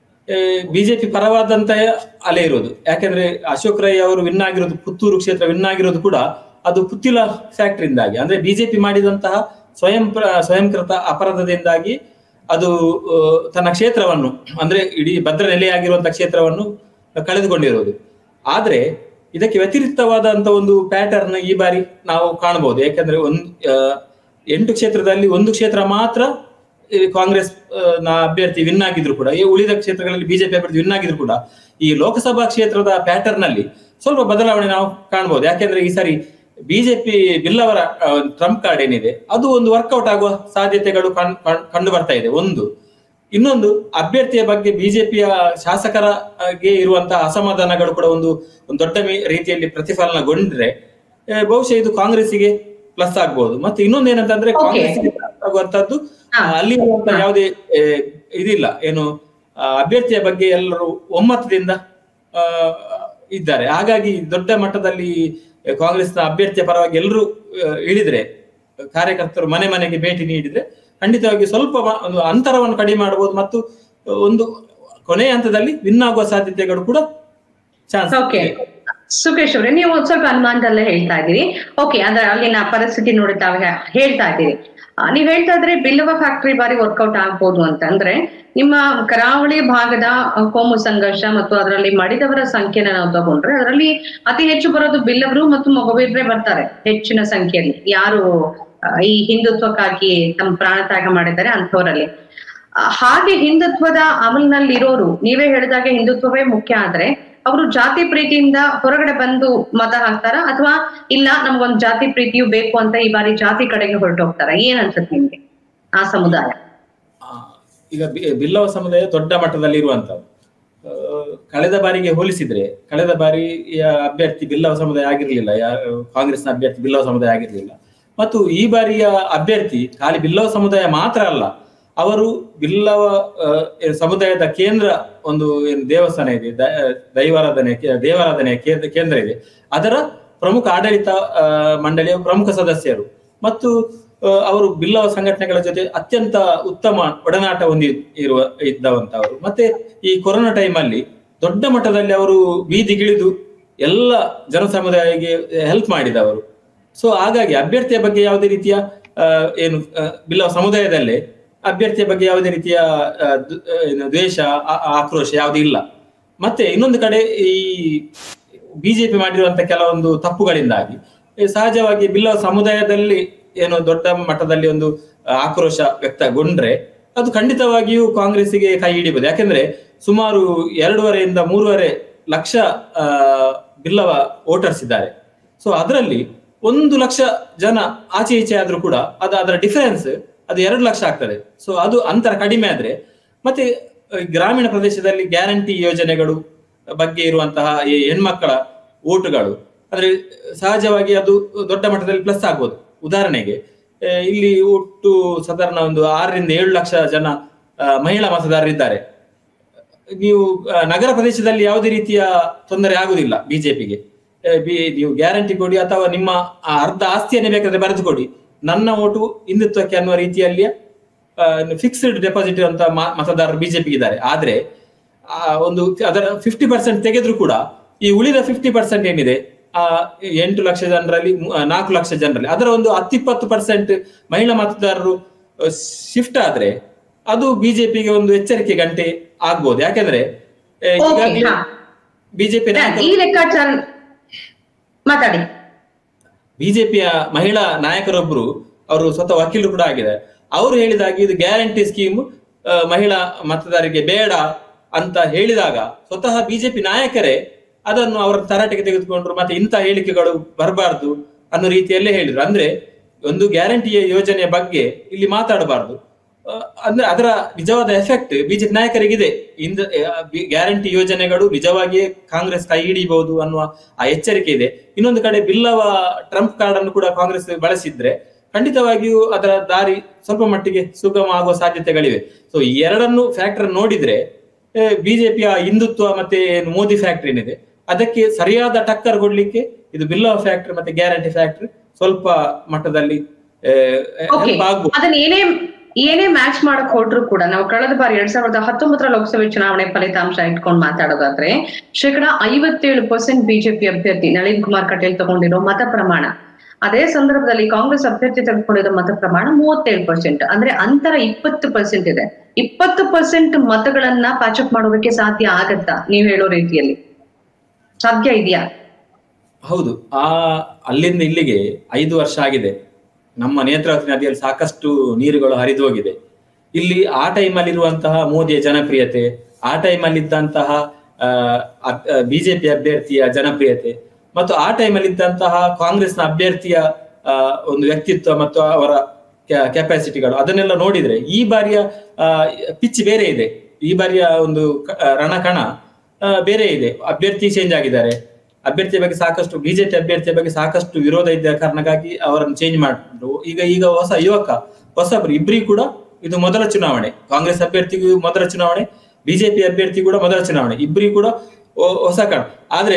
ಬಿಜೆಪಿ ಪರವಾದಂತ ಅಲೆ ಇರೋದು ಯಾಕೆಂದ್ರೆ ಅಶೋಕ್ ರೈ ಅವರು ವಿನ್ ಆಗಿರೋದು ಪುತ್ತೂರು ಕ್ಷೇತ್ರ ವಿನ್ ಆಗಿರೋದು ಕೂಡ ಅದು ಪುತ್ತಿಲ ಫ್ಯಾಕ್ಟರಿಯಿಂದಾಗಿ ಅಂದ್ರೆ ಬಿಜೆಪಿ ಮಾಡಿದಂತಹ ಸ್ವಯಂ ಪ್ರ- ಸ್ವಯಂಕೃತ ಅಪರಾಧದಿಂದಾಗಿ ಅದು ಆ, ತನ್ನ ಕ್ಷೇತ್ರವನ್ನು ಅಂದ್ರೆ ಇಡೀ ಭದ್ರ ನೆಲೆಯಾಗಿರುವಂತಹ ಕ್ಷೇತ್ರವನ್ನು ಕಳೆದುಕೊಂಡಿರೋದು ಆದ್ರೆ ಇದಕ್ಕೆ ವ್ಯತಿರಿಕ್ತವಾದಂತ ಒಂದು ಪ್ಯಾಟರ್ನ್ ಈ ಬಾರಿ ನಾವು ಕಾಣಬಹುದು ಯಾಕಂದ್ರೆ ಒಂದು ಆ, ಎಂಟು ಕ್ಷೇತ್ರದಲ್ಲಿ ಒಂದು ಕ್ಷೇತ್ರ ಮಾತ್ರ ಈ ಕಾಂಗ್ರೆಸ್ ಆ, ನ ಅಭ್ಯರ್ಥಿ ವಿನ್ ಆಗಿದ್ರು ಕೂಡ ಈ ಉಳಿದ ಕ್ಷೇತ್ರಗಳಲ್ಲಿ ಬಿಜೆಪಿ ಅಭ್ಯರ್ಥಿ ವಿನ್ ಆಗಿದ್ರು ಕೂಡ ಈ ಲೋಕಸಭಾ ಕ್ಷೇತ್ರದ ಪ್ಯಾಟರ್ನ್ ನಲ್ಲಿ ಸ್ವಲ್ಪ ಬದಲಾವಣೆ ನಾವು ಕಾಣಬಹುದು ಯಾಕೆಂದ್ರೆ ಈ ಸಾರಿ ಬಿಜೆಪಿ ಬಿಲ್ಲವರ ಆ, ಟ್ರಂಪ್ ಕಾರ್ಡ್ ಏನಿದೆ ಅದು ಒಂದು ವರ್ಕೌಟ್ ಆಗುವ ಸಾಧ್ಯತೆಗಳು ಕಣ್- ಕಣ್- ಕಂಡು ಬರ್ತಾ ಇದೆ ಒಂದು ಇನ್ನೊಂದು ಅಭ್ಯರ್ಥಿಯ ಬಗ್ಗೆ ಬಿಜೆಪಿಯ ಶಾಸಕರಿಗೆ ಇರುವಂತಹ ಅಸಮಾಧಾನಗಳು ಕೂಡ ಒಂದು ಒಂದು ದೊಡ್ಡ ಮಿ- ರೀತಿಯಲ್ಲಿ ಪ್ರತಿಫಲನಗೊಂಡ್ರೆ ಆ, ಬಹುಶಃ ಇದು ಕಾಂಗ್ರೆಸ್ಸಿಗೆ ಪ್ಲಸ್ ಆಗ್ಬಹುದು ಮತ್ತೆ ಇನ್ನೊಂದು ಏನಂತಂದ್ರೆ Okay. ಕಾಂಗ್ರೆಸ್ಗೆ plus ಆಗುವಂತದ್ದು ಹಾ. ಅಲ್ಲಿ ಇರುವಂತಹ ಯಾವುದೇ ಆ, ಇದಿಲ್ಲ ಏನು ಆ, ಅಭ್ಯರ್ಥಿಯ ಬಗ್ಗೆ ಎಲ್ಲರೂ ಒಮ್ಮತದಿಂದ ಆ, ಇದ್ದಾರೆ ಹಾಗಾಗಿ ದೊಡ್ಡ ಮಟ್ಟದಲ್ಲಿ ಕಾಂಗ್ರೆಸ್ನ ಅಭ್ಯರ್ಥಿಯ ಪರವಾಗಿ ಎಲ್ಲರೂ ಆ, ಇಳಿದ್ರೆ ಕಾರ್ಯಕರ್ತರು ಮನೆ ಮನೆಗೆ ಭೇಟಿ ನೀಡಿದ್ರೆ ಖಂಡಿತವಾಗಿ ಸ್ವಲ್ಪ ಮ- ಒಂದು ಅಂತರವನ್ನು ಕಡಿಮೆ ಮಾಡಬಹುದು ಮತ್ತು ಒಂದು ಕೊನೆಯ ಹಂತದಲ್ಲಿ ವಿನ್ ಆಗುವ ಸಾಧ್ಯತೆಗಳು ಕೂಡ ಚಾನ್ಸ್ ಓಕೆ ಸುಖೇಶ್ ಅವರೇ ನೀವು ಒಂದ್ ಸ್ವಲ್ಪ ಅನುಮಾನದಲ್ಲೇ ಹೇಳ್ತಾ ಇದ್ದೀರಿ ಓಕೆ ಅಂದ್ರೆ ಅಲ್ಲಿನ ಪರಿಸ್ಥಿತಿ ನೋಡಿ ತಾವು ಹೇ- ಹೇಳ್ತಾ ಇದ್ದೀರಿ ಆ, ನೀವ್ ಹೇಳ್ತಾ ಇದ್ರೆ ಬಿಲ್ಲವ ಫ್ಯಾಕ್ಟರಿ ಬಾರಿ ವರ್ಕೌಟ್ ಆಗ್ಬೋದು ಅಂತ ಅಂದ್ರೆ ನಿಮ್ಮ ಕರಾವಳಿ ಭಾಗದ ಆ, ಕೋಮು ಸಂಘರ್ಷ ಮತ್ತು ಅದರಲ್ಲಿ ಮಡಿದವರ ಸಂಖ್ಯೆನ ನಾವು ತಗೊಂಡ್ರೆ ಅದರಲ್ಲಿ ಅತಿ ಹೆಚ್ಚು ಬರೋದು ಬಿಲ್ಲವರು ಮತ್ತು ಮೊಗವೀರ್ರೆ ಬರ್ತಾರೆ ಹೆಚ್ಚಿನ ಸಂಖ್ಯೆಯಲ್ಲಿ ಯಾರು ಆ, ಈ ಹಿಂದುತ್ವಕ್ಕಾಗಿ ತಮ್ಮ ಪ್ರಾಣ ತ್ಯಾಗ ಮಾಡಿದ್ದಾರೆ ಅಂಥವರಲ್ಲಿ ಆ, ಹಾಗೆ ಹಿಂದುತ್ವದ ಅಮಲ್ನಲ್ಲಿ ಇರೋರು ನೀವೇ ಹೇಳಿದಾಗೆ ಹಿಂದುತ್ವವೇ ಮುಖ್ಯ ಆದ್ರೆ ಅವರು ಜಾತಿ ಪ್ರೀತಿಯಿಂದ ಹೊರಗಡೆ ಬಂದು ಮತ ಹಾಕ್ತಾರ ಅಥವಾ ಇಲ್ಲ ನಮ್ಗೊಂದ್ ಜಾತಿ ಪ್ರೀತಿಯು ಬೇಕು ಅಂತ ಈ ಬಾರಿ ಜಾತಿ ಕಡೆಗೆ ಹೊರಟೋಗ್ತಾರ ಏನ್ ಅನ್ಸುತ್ತೆ ನಿಮ್ಗೆ ಆ ಸಮುದಾಯ ಆ, ಈಗ ಬಿ- ಬಿಲ್ಲವ ಸಮುದಾಯ ದೊಡ್ಡ ಮಟ್ಟದಲ್ಲಿ ಇರುವಂತದ್ದು ಆ, ಕಳೆದ ಬಾರಿಗೆ ಹೋಲಿಸಿದ್ರೆ ಕಳೆದ ಬಾರಿಯ ಅಭ್ಯರ್ಥಿ ಬಿಲ್ಲವ ಸಮುದಾಯ ಆಗಿರ್ಲಿಲ್ಲ ಯಾ- ಕಾಂಗ್ರೆಸ್ನ ಅಭ್ಯರ್ಥಿ ಬಿಲ್ಲವ ಸಮುದಾಯ ಆಗಿರ್ಲಿಲ್ಲ ಮತ್ತು ಈ ಬಾರಿಯ ಅಭ್ಯರ್ಥಿ ಖಾಲಿ ಬಿಲ್ಲವ ಸಮುದಾಯ ಮಾತ್ರ ಅಲ್ಲ ಅವರು ಬಿಲ್ಲವ ಆ, ಏನು ಸಮುದಾಯದ ಕೇಂದ್ರ ಒಂದು ಏನು ದೇವಸ್ಥಾನ ಇದೆ ದ- ದೈವಾರಾಧನೆ ಕೇ- ದೇವಾರಾಧನೆಯ ಕೇಂದ್ರ ಕೇಂದ್ರ ಇದೆ ಅದರ ಪ್ರಮುಖ ಆಡಳಿತ ಆ, ಮಂಡಳಿಯ ಪ್ರಮುಖ ಸದಸ್ಯರು ಮತ್ತು ಆ, ಅವರು ಬಿಲ್ಲವ ಸಂಘಟನೆಗಳ ಜೊತೆ ಅತ್ಯಂತ ಉತ್ತಮ ಒಡನಾಟ ಹೊಂದಿ ಇರುವ ಇದ್ದವಂತವರು ಮತ್ತೆ ಈ ಕೊರೋನಾ ಟೈಮ್ ಅಲ್ಲಿ ದೊಡ್ಡ ಮಟ್ಟದಲ್ಲಿ ಅವರು ಬೀದಿಗಿಳಿದು ಎಲ್ಲ ಜನ ಸಮುದಾಯಕ್ಕೆ ಹೆಲ್ಪ್ ಮಾಡಿದವರು ಸೊ ಹಾಗಾಗಿ ಅಭ್ಯರ್ಥಿಯ ಬಗ್ಗೆ ಯಾವುದೇ ರೀತಿಯ ಆ, ಏನು ಆ, ಬಿಲ್ಲವ ಸಮುದಾಯದಲ್ಲೇ ಅಭ್ಯರ್ಥಿಯ ಬಗ್ಗೆ ಯಾವುದೇ ರೀತಿಯ ಆ, ದ್- ಆ, ಏನು ದ್ವೇಷ ಆ- ಆಕ್ರೋಶ ಯಾವುದೂ ಇಲ್ಲ ಮತ್ತೆ ಇನ್ನೊಂದು ಕಡೆ ಈ ಬಿಜೆಪಿ ಮಾಡಿರುವಂತ ಕೆಲವೊಂದು ತಪ್ಪುಗಳಿಂದಾಗಿ ಈ ಸಹಜವಾಗಿ ಬಿಲ್ಲವ ಸಮುದಾಯದಲ್ಲಿ ಏನು ದೊಡ್ಡ ಮಟ್ಟದಲ್ಲಿ ಒಂದು ಆ, ಆಕ್ರೋಶ ವ್ಯಕ್ತಗೊಂಡ್ರೆ ಅದು ಖಂಡಿತವಾಗಿಯೂ ಕಾಂಗ್ರೆಸ್ಸಿಗೆ ಕೈ ಹಿಡಿಬಹುದು ಯಾಕೆಂದ್ರೆ ಸುಮಾರು ಎರಡೂವರೆಯಿಂದ ಮೂರುವರೆ ಲಕ್ಷ ಆ, ಬಿಲ್ಲವ ವೋಟರ್ಸ್ ಇದ್ದಾರೆ ಸೊ ಅದರಲ್ಲಿ ಒಂದು ಲಕ್ಷ ಜನ ಆಚೆ ಈಚೆ ಆದ್ರೂ ಕೂಡ ಅದು ಅದರ ಡಿಫರೆನ್ಸ್ ಅದು ಎರಡು ಲಕ್ಷ ಆಗ್ತದೆ ಸೊ ಅದು ಅಂತರ ಕಡಿಮೆ ಆದ್ರೆ ಮತ್ತೆ ಆ, ಗ್ರಾಮೀಣ ಪ್ರದೇಶದಲ್ಲಿ ಗ್ಯಾರಂಟಿ ಯೋಜನೆಗಳು ಬಗ್ಗೆ ಇರುವಂತಹ ಈ ಹೆಣ್ಮಕ್ಕಳ ಓಟುಗಳು ಅಂದ್ರೆ ಸಹಜವಾಗಿ ಅದು ದೊಡ್ಡ ಮಟ್ಟದಲ್ಲಿ ಪ್ಲಸ್ ಆಗ್ಬೋದು ಉದಾಹರಣೆಗೆ ಆ, ಇಲ್ಲಿ ಒಟ್ಟು ಸಾಧಾರಣ ಒಂದು ಆರರಿಂದ ಏಳು ಲಕ್ಷ ಜನ ಆ, ಮಹಿಳಾ ಮತದಾರರಿದ್ದಾರೆ ನೀವು ಆ, ನಗರ ಪ್ರದೇಶದಲ್ಲಿ ಯಾವುದೇ ರೀತಿಯ ತೊಂದರೆ ಆಗುದಿಲ್ಲ ಬಿಜೆಪಿಗೆ ನೀವು ಗ್ಯಾರಂಟಿ ಕೊಡಿ ಅಥವಾ ನಿಮ್ಮ ಆ ಅರ್ಧ ಆಸ್ತಿಯನ್ನೇ ಬೇಕಾದ್ರೆ ಬರೆದು ಕೊಡಿ ನನ್ನ ಓಟು ಹಿಂದುತ್ವಕ್ಕೆ ಅನ್ನುವ ರೀತಿಯಲ್ಲಿ ಫಿಕ್ಸ್ಡ್ ಡೆಪಾಸಿಟ್ ಅಂತ ಮ- ಮತದಾರರು ಬಿಜೆಪಿಗೆ ಇದ್ದಾರೆ ಆದ್ರೆ ಆ ಒಂದು ಅದರ ಫಿಫ್ಟಿ ಪರ್ಸೆಂಟ್ ತೆಗೆದ್ರು ಕೂಡ ಈ ಉಳಿದ ಫಿಫ್ಟಿ ಪರ್ಸೆಂಟ್ ಏನಿದೆ ಆ ಎಂಟು ಲಕ್ಷ ಜನರಲ್ಲಿ ಮು- ಆ, ನಾಲ್ಕು ಲಕ್ಷ ಜನರಲ್ಲಿ ಅದರ ಒಂದು ಹತ್ತಿಪ್ಪತ್ತು ಪರ್ಸೆಂಟ್ ಮಹಿಳಾ ಮತದಾರರು ಶಿಫ್ಟ್ ಆದ್ರೆ ಅದು ಬಿಜೆಪಿಗೆ ಒಂದು ಎಚ್ಚರಿಕೆ ಗಂಟೆ ಆಗ್ಬೋದು ಯಾಕೆಂದ್ರೆ ಆ, Okay, ಈಗಾಗ್ಲೇ ಹಾ. ಬಿಜೆಪಿ ಈ ಲೆಕ್ಕಾಚಾರ ಮಾತಾಡಿ ಬಿಜೆಪಿಯ ಮಹಿಳಾ ನಾಯಕರೊಬ್ರು ಅವರು ಸ್ವತಃ ವಕೀಲರು ಕೂಡ ಆಗಿದ್ದಾರೆ ಅವರು ಹೇಳಿದಾಗೆ ಇದು ಗ್ಯಾರಂಟಿ ಸ್ಕೀಮ್ ಮಹಿಳಾ ಮತದಾರರಿಗೆ ಬೇಡ ಅಂತ ಹೇಳಿದಾಗ ಸ್ವತಃ ಬಿಜೆಪಿ ನಾಯಕರೇ ಅದನ್ನು ಅವರ ತರಾಟೆಗೆ ತೆಗೆದುಕೊಂಡ್ರು ಮತ್ತೆ ಇಂಥ ಹೇಳಿಕೆಗಳು ಬರಬಾರ್ದು ಅನ್ನೋ ರೀತಿಯಲ್ಲೇ ಹೇಳಿದ್ರು ಅಂದ್ರೆ ಒಂದು ಗ್ಯಾರಂಟಿಯ ಯೋಜನೆಯ ಬಗ್ಗೆ ಇಲ್ಲಿ ಮಾತಾಡಬಾರ್ದು ಆ, ಅಂದ್ರೆ ಅದರ ನಿಜವಾದ ಎಫೆಕ್ಟ್ ಬಿಜೆಪಿ ನಾಯಕರಿಗಿದೆ ಇಂದ ಗ್ಯಾರಂಟಿ ಯೋಜನೆಗಳು ನಿಜವಾಗಿಯೇ ಕಾಂಗ್ರೆಸ್ ಕೈ ಹಿಡಿಬಹುದು ಅನ್ನುವ ಆ ಎಚ್ಚರಿಕೆ ಇದೆ ಇನ್ನೊಂದು ಕಡೆ ಬಿಲ್ಲವ ಟ್ರಂಪ್ ಕಾರ್ಡ್ ಅನ್ನು ಕೂಡ ಕಾಂಗ್ರೆಸ್ ಬಳಸಿದ್ರೆ ಖಂಡಿತವಾಗಿಯೂ ಅದರ ದಾರಿ ಸ್ವಲ್ಪ ಮಟ್ಟಿಗೆ ಸುಗಮ ಆಗುವ ಸಾಧ್ಯತೆಗಳಿವೆ ಸೊ ಈ ಎರಡನ್ನು ಫ್ಯಾಕ್ಟರ್ ನೋಡಿದ್ರೆ ಬಿಜೆಪಿಯ ಹಿಂದುತ್ವ ಮತ್ತೆ ಏನು ಮೋದಿ ಫ್ಯಾಕ್ಟರಿ ಏನಿದೆ ಅದಕ್ಕೆ ಸರಿಯಾದ ಟಕ್ಕರ್ ಕೊಡ್ಲಿಕ್ಕೆ ಇದು ಬಿಲ್ಲವ ಫ್ಯಾಕ್ಟರಿ ಮತ್ತೆ ಗ್ಯಾರಂಟಿ ಫ್ಯಾಕ್ಟರಿ ಸ್ವಲ್ಪ ಮಟ್ಟದಲ್ಲಿ ಆ, ಓಕೆ help ಆಗ್ಬೋದು ಅದನ್ನ ಏನೇ ಏನೇ ಮ್ಯಾಚ್ ಮಾಡಕ್ ಹೊರಟ್ರು ಕೂಡ ನಾವು ಕಳೆದ ಬಾರಿ ಎರಡ್ ಸಾವಿರದ ಹತ್ತೊಂಬತ್ತರ ಲೋಕಸಭೆ ಚುನಾವಣೆ ಫಲಿತಾಂಶ ಇಟ್ಕೊಂಡು ಮಾತಾಡೋದಾದ್ರೆ ಶೇಕಡ ಐವತ್ತೇಳು ಪರ್ಸೆಂಟ್ ಬಿಜೆಪಿ ಅಭ್ಯರ್ಥಿ ನಳಿನ್ ಕುಮಾರ್ ಕಟೀಲ್ ತಗೊಂಡಿರೋ ಮತ ಪ್ರಮಾಣ ಅದೇ ಸಂದರ್ಭದಲ್ಲಿ ಕಾಂಗ್ರೆಸ್ ಅಭ್ಯರ್ಥಿ ತೆಗೆದುಕೊಂಡಿರೋ ಮತ ಪ್ರಮಾಣ ಮೂವತ್ತೇಳು ಪರ್ಸೆಂಟ್ ಅಂದ್ರೆ ಅಂತರ ಇಪ್ಪತ್ತು ಪರ್ಸೆಂಟ್ ಇದೆ ಇಪ್ಪತ್ತು ಪರ್ಸೆಂಟ್ ಮತಗಳನ್ನ ಪ್ಯಾಚಪ್ ಮಾಡೋದಕ್ಕೆ ಸಾಧ್ಯ ಆಗತ್ತಾ ನೀವ್ ಹೇಳೋ ರೀತಿಯಲ್ಲಿ ಸಾಧ್ಯ ಇದೆಯಾ ಹೌದು ಆ ಅಲ್ಲಿಂದ ಇಲ್ಲಿಗೆ ಐದು ವರ್ಷ ಆಗಿದೆ ನಮ್ಮ ನೇತ್ರಾವತಿ ನದಿಯಲ್ಲಿ ಸಾಕಷ್ಟು ನೀರುಗಳು ಹರಿದು ಹೋಗಿದೆ ಇಲ್ಲಿ ಆ ಟೈಮಲ್ಲಿ ಇರುವಂತಹ ಮೋದಿಯ ಜನಪ್ರಿಯತೆ ಆ ಟೈಮಲ್ಲಿ ಇದ್ದಂತಹ ಬಿಜೆಪಿ ಅಭ್ಯರ್ಥಿಯ ಜನಪ್ರಿಯತೆ ಮತ್ತು ಆ ಟೈಮಲ್ಲಿ ಇದ್ದಂತಹ ಕಾಂಗ್ರೆಸ್ನ ಅಭ್ಯರ್ಥಿಯ ಆ, ಒಂದು ವ್ಯಕ್ತಿತ್ವ ಮತ್ತು ಅವರ ಕೆಪಾಸಿಟಿಗಳು ಅದನ್ನೆಲ್ಲ ನೋಡಿದ್ರೆ ಈ ಬಾರಿಯ ಪಿಚ್ ಬೇರೆ ಇದೆ ಈ ಬಾರಿಯ ಒಂದು ಕ- ಆ, ರಣಕಣ ಆ, ಬೇರೆ ಇದೆ ಅಭ್ಯರ್ಥಿ ಚೇಂಜ್ ಆಗಿದ್ದಾರೆ ಅಭ್ಯರ್ಥಿಯ ಬಗ್ಗೆ ಸಾಕಷ್ಟು ಬಿಜೆಪಿ ಅಭ್ಯರ್ಥಿಯ ಬಗ್ಗೆ ಸಾಕಷ್ಟು ವಿರೋಧ ಇದ್ದ ಕಾರಣಕ್ಕಾಗಿ ಅವರನ್ನು ಚೇಂಜ್ ಮಾಡಿದ್ರು ಈಗ ಈಗ ಹೊಸ ಯುವಕ ಹೊಸಬ್ರು ಇಬ್ಬರಿಗೂ ಕೂಡ ಇದು ಮೊದಲ ಚುನಾವಣೆ ಕಾಂಗ್ರೆಸ್ ಅಭ್ಯರ್ಥಿಗೂ ಮೊದಲ ಚುನಾವಣೆ ಬಿಜೆಪಿ ಅಭ್ಯರ್ಥಿ ಕೂಡ ಮೊದಲ ಚುನಾವಣೆ ಇಬ್ಬರಿಗೂ ಕೂಡ ಹೊ- ಹೊಸ ಕಣ ಆದ್ರೆ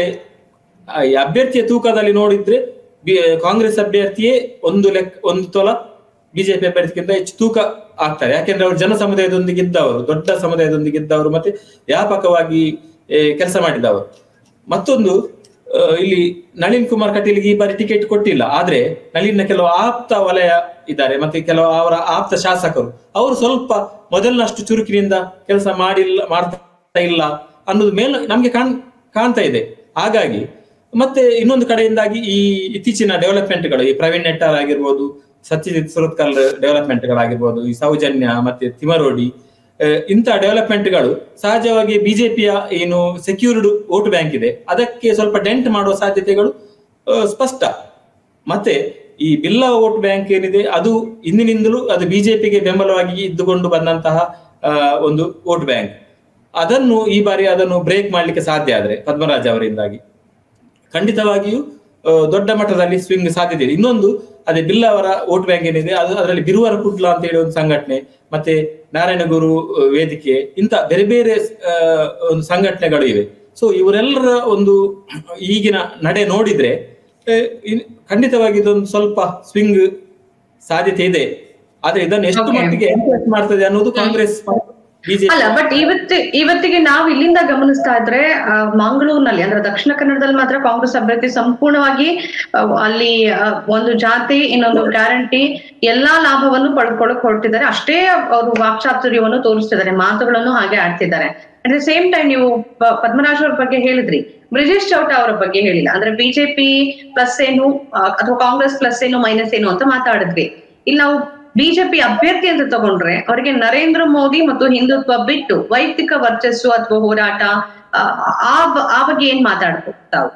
ಆ, ಈ ಅಭ್ಯರ್ಥಿಯ ತೂಕದಲ್ಲಿ ನೋಡಿದ್ರೆ ಬಿ- ಕಾಂಗ್ರೆಸ್ ಅಭ್ಯರ್ಥಿಯೇ ಒಂದು ಲೆಕ್ಕ ಒಂದು ತೊಲ ಬಿಜೆಪಿ ಅಭ್ಯರ್ಥಿಗಿಂತ ಹೆಚ್ಚು ತೂಕ ಆಗ್ತಾರೆ ಯಾಕೆಂದ್ರೆ ಅವರು ಜನ ಸಮುದಾಯದೊಂದಿಗೆ ಇದ್ದವರು ದೊಡ್ಡ ಸಮುದಾಯದೊಂದಿಗೆ ಇದ್ದವರು ಮತ್ತೆ ವ್ಯಾಪಕವಾಗಿ ಕೆಲಸ ಮಾಡಿದವರು ಮತ್ತೊಂದು ಆ, ಇಲ್ಲಿ ನಳಿನ್ ಕುಮಾರ್ ಕಟೀಲ್ಗೆ ಈ ಬಾರಿ ಟಿಕೆಟ್ ಕೊಟ್ಟಿಲ್ಲ ಆದ್ರೆ ನಳಿನ್ನ ಕೆಲವು ಆಪ್ತ ವಲಯ ಇದ್ದಾರೆ ಮತ್ತೆ ಕೆಲವು ಅವರ ಆಪ್ತ ಶಾಸಕರು ಅವರು ಸ್ವಲ್ಪ ಮೊದಲಿನಷ್ಟು ಚುರುಕಿನಿಂದ ಕೆಲಸ ಮಾಡಿಲ್ಲ ಮಾಡ್ತಾ ಇಲ್ಲ ಅನ್ನೋದು ಮೇಲೆ ನಮ್ಗೆ ಕಾಣ್ ಕಾಣ್ತಾ ಇದೆ ಹಾಗಾಗಿ ಮತ್ತೆ ಇನ್ನೊಂದು ಕಡೆಯಿಂದಾಗಿ ಈ ಇತ್ತೀಚಿನ ಡೆವಲಪ್ಮೆಂಟ್ಗಳು ಈ ಪ್ರವೀಣ್ ನೆಟ್ಟಾರ್ ಆಗಿರ್ಬೋದು ಸತ್ಯಜಿತ್ ಸುರತ್ಕಲ್ ಡೆವಲಪ್ಮೆಂಟ್ಗಳಾಗಿರ್ಬೋದು ಈ ಸೌಜನ್ಯ ಮತ್ತೆ ತಿಮರೋಡಿ ಆ, ಇಂಥ ಡೆವಲಪ್ಮೆಂಟ್ಗಳು ಸಹಜವಾಗಿ ಬಿಜೆಪಿಯ ಏನು ಸೆಕ್ಯೂರ್ಡ್ ವೋಟ್ ಬ್ಯಾಂಕ್ ಇದೆ ಅದಕ್ಕೆ ಸ್ವಲ್ಪ ಡೆಂಟ್ ಮಾಡುವ ಸಾಧ್ಯತೆಗಳು ಆ, ಸ್ಪಷ್ಟ ಮತ್ತೆ ಈ ಬಿಲ್ಲ ವೋಟ್ ಬ್ಯಾಂಕ್ ಏನಿದೆ ಅದು ಇಂದಿನಿಂದಲೂ ಅದು ಬಿಜೆಪಿಗೆ ಬೆಂಬಲವಾಗಿ ಇದ್ದುಕೊಂಡು ಬಂದಂತಹ ಆ, ಒಂದು ವೋಟ್ ಬ್ಯಾಂಕ್ ಅದನ್ನು ಈ ಬಾರಿ ಅದನ್ನು ಬ್ರೇಕ್ ಮಾಡ್ಲಿಕ್ಕೆ ಸಾಧ್ಯ ಆದ್ರೆ ಪದ್ಮರಾಜ್ ಅವರಿಂದಾಗಿ ಖಂಡಿತವಾಗಿಯೂ ಆ, ದೊಡ್ಡ ಮಟ್ಟದಲ್ಲಿ ಸ್ವಿಂಗ್ ಸಾಧ್ಯತೆ ಇದೆ ಇನ್ನೊಂದು ಅದೇ ಬಿಲ್ಲ ಅವರ ವೋಟ್ ಬ್ಯಾಂಕ್ ಏನಿದೆ ಅದು ಅದರಲ್ಲಿ ಬಿರುವರ ಕುಡ್ಲ ಅಂತ ಹೇಳಿ ಒಂದು ಸಂಘಟನೆ ಮತ್ತೆ ನಾರಾಯಣಗುರು ಆ, ವೇದಿಕೆ ಇಂತ ಬೇರೆ ಬೇರೆ ಆ, ಒಂದು ಸಂಘಟನೆಗಳು ಇವೆ ಸೊ ಇವರೆಲ್ಲರ ಒಂದು ಈಗಿನ ನಡೆ ನೋಡಿದ್ರೆ ಆ, ಇನ್- ಖಂಡಿತವಾಗಿ ಇದೊಂದು ಸ್ವಲ್ಪ ಸ್ವಿಂಗ್ ಸಾಧ್ಯತೆ ಇದೆ ಆದ್ರೆ ಇದನ್ನು ಎಷ್ಟು Okay. ಮಟ್ಟಿಗೆ ಎನ್ಫೋರ್ಸ್ ಮಾಡ್ತದೆ ಅನ್ನೋದು ಕಾಂಗ್ರೆಸ್ ಬಿಜೆಪಿ ಅಲ್ಲ ಬಟ್ ಇವತ್ತು ಇವತ್ತಿಗೆ ನಾವು ಇಲ್ಲಿಂದ ಗಮನಿಸ್ತಾ ಇದ್ರೆ ಆ, ಮಂಗಳೂರಿನಲ್ಲಿ ಅಂದ್ರೆ ದಕ್ಷಿಣ ಕನ್ನಡದಲ್ಲಿ ಮಾತ್ರ ಕಾಂಗ್ರೆಸ್ ಅಭ್ಯರ್ಥಿ ಸಂಪೂರ್ಣವಾಗಿ ಆ, ಅಲ್ಲಿ ಆ, ಒಂದು ಜಾತಿ ಇನ್ನೊಂದು ಗ್ಯಾರಂಟಿ ಎಲ್ಲಾ ಲಾಭವನ್ನು ಪಡ್ಕೊಳ್ಳಕ್ ಹೊರಟಿದ್ದಾರೆ ಅಷ್ಟೇ ಅವರು ವಾಕ್ಚಾತುರ್ಯವನ್ನು ತೋರಿಸ್ತಿದ್ದಾರೆ ಮಾತುಗಳನ್ನು ಹಾಗೆ ಆಡ್ತಿದ್ದಾರೆ ಅಟ್ ದ ಸೇಮ್ ಟೈಮ್ ನೀವು ಪ- ಪದ್ಮರಾಜ್ ಅವ್ರ ಬಗ್ಗೆ ಹೇಳಿದ್ರಿ ಬ್ರಿಜೇಶ್ ಚೌಟ ಅವರ ಬಗ್ಗೆ ಹೇಳಿಲ್ಲ ಅಂದ್ರೆ ಬಿಜೆಪಿ ಪ್ಲಸ್ ಏನು ಆ, ಅಥವಾ ಕಾಂಗ್ರೆಸ್ ಪ್ಲಸ್ ಏನು ಮೈನಸ್ ಏನು ಅಂತ ಮಾತಾಡಿದ್ವಿ ಇಲ್ಲಿ ನಾವು ಬಿಜೆಪಿ ಅಭ್ಯರ್ಥಿ ಅಂತ ತಗೊಂಡ್ರೆ ಅವರಿಗೆ ನರೇಂದ್ರ ಮೋದಿ ಮತ್ತು ಹಿಂದುತ್ವ ಬಿಟ್ಟು ವೈಯಕ್ತಿಕ ವರ್ಚಸ್ಸು ಅಥವಾ ಹೋರಾಟ ಆ, ಆ ಬ- ಆ ಬಗ್ಗೆ ಏನ್ ಮಾತಾಡ್ಬೋದು ತಾವು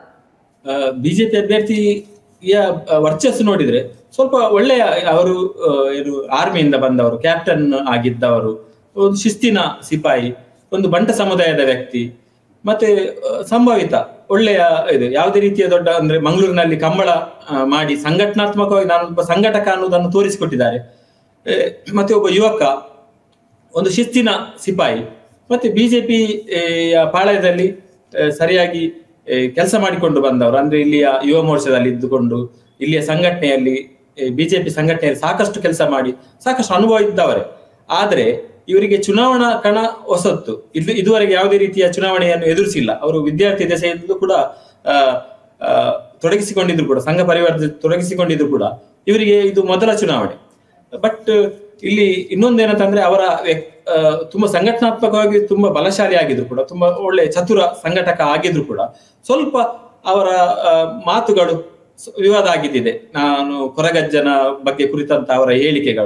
ಬಿಜೆಪಿ ಅಭ್ಯರ್ಥಿಯ ವರ್ಚಸ್ಸು ನೋಡಿದ್ರೆ ಸ್ವಲ್ಪ ಒಳ್ಳೆಯ ಅವರು ಆ, ಏನು ಆರ್ಮಿಯಿಂದ ಬಂದವರು ಕ್ಯಾಪ್ಟನ್ ಆಗಿದ್ದವರು ಒಂದು ಶಿಸ್ತಿನ ಸಿಪಾಯಿ ಒಂದು ಬಂಟ ಸಮುದಾಯದ ವ್ಯಕ್ತಿ ಮತ್ತೆ ಆ, ಸಂಭಾವಿತ ಒಳ್ಳೆಯ ಇದು ಯಾವುದೇ ರೀತಿಯ ದೊಡ್ಡ ಅಂದ್ರೆ ಮಂಗಳೂರಿನಲ್ಲಿ ಕಂಬಳ ಆ, ಮಾಡಿ ಸಂಘಟನಾತ್ಮಕವಾಗಿ ನಾನು ಒಬ್ಬ ಸಂಘಟಕ ಅನ್ನೋದನ್ನು ತೋರಿಸಿಕೊಟ್ಟಿದ್ದಾರೆ ಆ, ಮತ್ತೆ ಒಬ್ಬ ಯುವಕ ಒಂದು ಶಿಸ್ತಿನ ಸಿಪಾಯಿ ಮತ್ತೆ ಬಿಜೆಪಿ ಪಾಳಯದಲ್ಲಿ ಆ, ಸರಿಯಾಗಿ ಕೆಲಸ ಮಾಡಿಕೊಂಡು ಬಂದವರು ಅಂದ್ರೆ ಇಲ್ಲಿಯ ಯುವ ಮೋರ್ಚಾದಲ್ಲಿ ಇದ್ದುಕೊಂಡು ಇಲ್ಲಿಯ ಸಂಘಟನೆಯಲ್ಲಿ ಬಿಜೆಪಿ ಸಂಘಟನೆಯಲ್ಲಿ ಸಾಕಷ್ಟು ಕೆಲಸ ಮಾಡಿ ಸಾಕಷ್ಟು ಅನುಭವ ಇದ್ದವರೇ ಆದ್ರೆ ಇವರಿಗೆ ಚುನಾವಣಾ ಕಣ ಹೊಸತ್ತು ಇದು ಇದುವರೆಗೆ ಯಾವುದೇ ರೀತಿಯ ಚುನಾವಣೆಯನ್ನು ಎದುರಿಸಿಲ್ಲ ಅವರು ವಿದ್ಯಾರ್ಥಿ ದಶೆಯಿಂದಲೂ ಕೂಡ ಆ, ಆ, ತೊಡಗಿಸಿಕೊಂಡಿದ್ರು ಕೂಡ ಸಂಘ ಪರಿವಾರದಲ್ಲಿ ತೊಡಗಿಸಿಕೊಂಡಿದ್ರು ಕೂಡ ಇವರಿಗೆ ಇದು ಮೊದಲ ಚುನಾವಣೆ ಬಟ್ ಇಲ್ಲಿ ಇನ್ನೊಂದೇನಂತಂದ್ರೆ ಅವರ ವ್ಯಕ್- ಆ, ತುಂಬಾ ಸಂಘಟನಾತ್ಮಕವಾಗಿ ತುಂಬಾ ಬಲಶಾಲಿ ಆಗಿದ್ರು ಕೂಡ ತುಂಬಾ ಒಳ್ಳೆ ಚತುರ ಸಂಘಟಕ ಆಗಿದ್ರು ಕೂಡ ಸ್ವಲ್ಪ ಅವರ ಆ, ಮಾತುಗಳು ಸ- ವಿವಾದ ಆಗಿದ್ದಿದೆ ನಾನು ಕೊರಗಜ್ಜನ ಬಗ್ಗೆ ಕುರಿತಂತ ಅವರ ಹೇಳಿಕೆಗಳು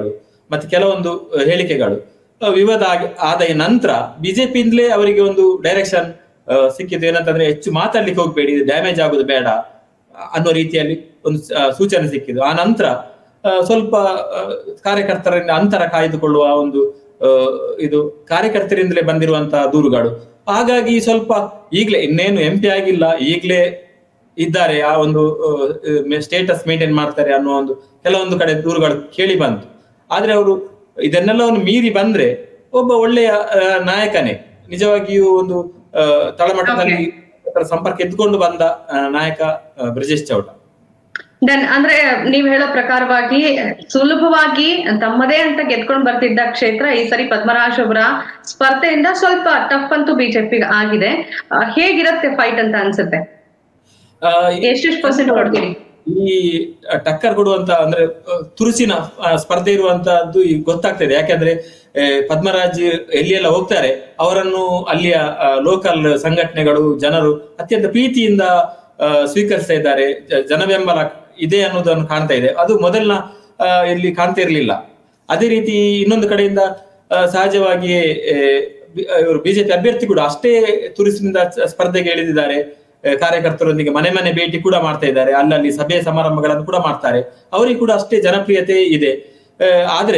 ಮತ್ತೆ ಕೆಲವೊಂದು ಆ, ಹೇಳಿಕೆಗಳು ಆ, ವಿವಾದ ಆಗಿ ಆದ ನಂತರ ಬಿಜೆಪಿಯಿಂದಲೇ ಅವರಿಗೆ ಒಂದು ಡೈರೆಕ್ಷನ್ ಸಿಕ್ಕಿದ್ದು ಏನಂತಂದ್ರೆ ಹೆಚ್ಚು ಮಾತಾಡ್ಲಿಕ್ಕೆ ಹೋಗ್ಬೇಡಿ ಡ್ಯಾಮೇಜ್ ಆಗೋದು ಬೇಡ ಅನ್ನೋ ರೀತಿಯಲ್ಲಿ ಒಂದು ಆ, ಸೂಚನೆ ಸಿಕ್ಕಿದ್ದು ಆ ನಂತರ ಆ, ಸ್ವಲ್ಪ ಆ, ಕಾರ್ಯಕರ್ತರಿಂದ ಅಂತರ ಕಾಯ್ದುಕೊಳ್ಳುವ ಒಂದು ಆ, ಇದು ಕಾರ್ಯಕರ್ತರಿಂದಲೇ ಬಂದಿರುವಂತಹ ದೂರುಗಳು ಹಾಗಾಗಿ ಸ್ವಲ್ಪ ಈಗ್ಲೇ ಇನ್ನೇನು ಎಂ ಪಿ ಆಗಿಲ್ಲ ಈಗ್ಲೇ ಇದ್ದಾರೆ ಆ ಒಂದು ಸ್ಟೇಟಸ್ ಮೇಂಟೈನ್ ಮಾಡ್ತಾರೆ ಅನ್ನೋ ಒಂದು ಕೆಲವೊಂದು ಕಡೆ ದೂರುಗಳು ಕೇಳಿ ಬಂತು ಆದ್ರೆ ಅವರು ಇದನ್ನೆಲ್ಲವನ್ನು ಮೀರಿ ಬಂದ್ರೆ ಒಬ್ಬ ಒಳ್ಳೆಯ ಆ, ನಾಯಕನೇ ನಿಜವಾಗಿಯೂ ಒಂದು ಆ, ತಳಮಟ್ಟದಲ್ಲಿ ಅದರ ಸಂಪರ್ಕ ಎದ್ದುಕೊಂಡು ಬಂದ ಆ, ನಾಯಕ ಆ, ಬ್ರಿಜೇಶ್ ಚೌಟ ದೆನ್ ಅಂದ್ರೆ ನೀವ್ ಹೇಳೋ ಪ್ರಕಾರವಾಗಿ ಸುಲಭವಾಗಿ ತಮ್ಮದೇ ಅಂತ ಗೆದ್ಕೊಂಡ್ ಬರ್ತಿದ್ದ ಕ್ಷೇತ್ರ ಈ ಸರಿ ಪದ್ಮರಾಜ್ ಅವರ ಸ್ಪರ್ಧೆಯಿಂದ ಸ್ವಲ್ಪ ಟಫ್ ಅಂತೂ ಬಿಜೆಪಿ ಆಗಿದೆ ಆ, ಹೇಗಿರತ್ತೆ ಫೈಟ್ ಅಂತ ಅನ್ಸುತ್ತೆ ಆ, ಈ- ಎಷ್ಟೆಷ್ಟು ಪರ್ಸೆಂಟ್ ಕೊಡ್ತೀರಿ ಈ ಟಕ್ಕರ್ ಕೊಡುವಂತ ಅಂದ್ರೆ ಆ, ತುರುಸಿನ ಆ, ಸ್ಪರ್ಧೆ ಇರುವಂತದ್ದು ಈಗ ಗೊತ್ತಾಗ್ತದೆ ಯಾಕಂದ್ರೆ ಆ, ಪದ್ಮರಾಜ್ ಎಲ್ಲಿಯೆಲ್ಲ ಹೋಗ್ತಾರೆ ಅವರನ್ನು ಅಲ್ಲಿಯ ಲೋಕಲ್ ಸಂಘಟನೆಗಳು ಜನರು ಅತ್ಯಂತ ಪ್ರೀತಿಯಿಂದ ಆ, ಸ್ವೀಕರಿಸ್ತಾ ಇದ್ದಾರೆ ಜ- ಜನಬೆಂಬಲ ಇದೆ ಅನ್ನೋದನ್ನು ಕಾಣ್ತಾ ಇದೆ ಅದು ಮೊದಲಿನ ಆ, ಇಲ್ಲಿ ಕಾಣ್ತಾ ಇರಲಿಲ್ಲ ಅದೇ ರೀತಿ ಇನ್ನೊಂದು ಕಡೆಯಿಂದ ಆ, ಸಹಜವಾಗಿಯೇ ಆ, ಬಿ- ಆ, ಇವರು ಬಿಜೆಪಿ ಅಭ್ಯರ್ಥಿ ಕೂಡ ಅಷ್ಟೇ ತುರುಸಿನಿಂದ ಚ- ಸ್ಪರ್ಧೆಗೆ ಇಳಿದಿದ್ದಾರೆ ಆ, ಕಾರ್ಯಕರ್ತರೊಂದಿಗೆ ಮನೆ ಮನೆ ಭೇಟಿ ಕೂಡ ಮಾಡ್ತಾ ಇದ್ದಾರೆ ಅಲ್ಲಲ್ಲಿ ಸಭೆ ಸಮಾರಂಭಗಳನ್ನು ಕೂಡ ಮಾಡ್ತಾರೆ ಅವರಿಗೆ ಕೂಡ ಅಷ್ಟೇ ಜನಪ್ರಿಯತೆ ಇದೆ ಆ, ಆದ್ರೆ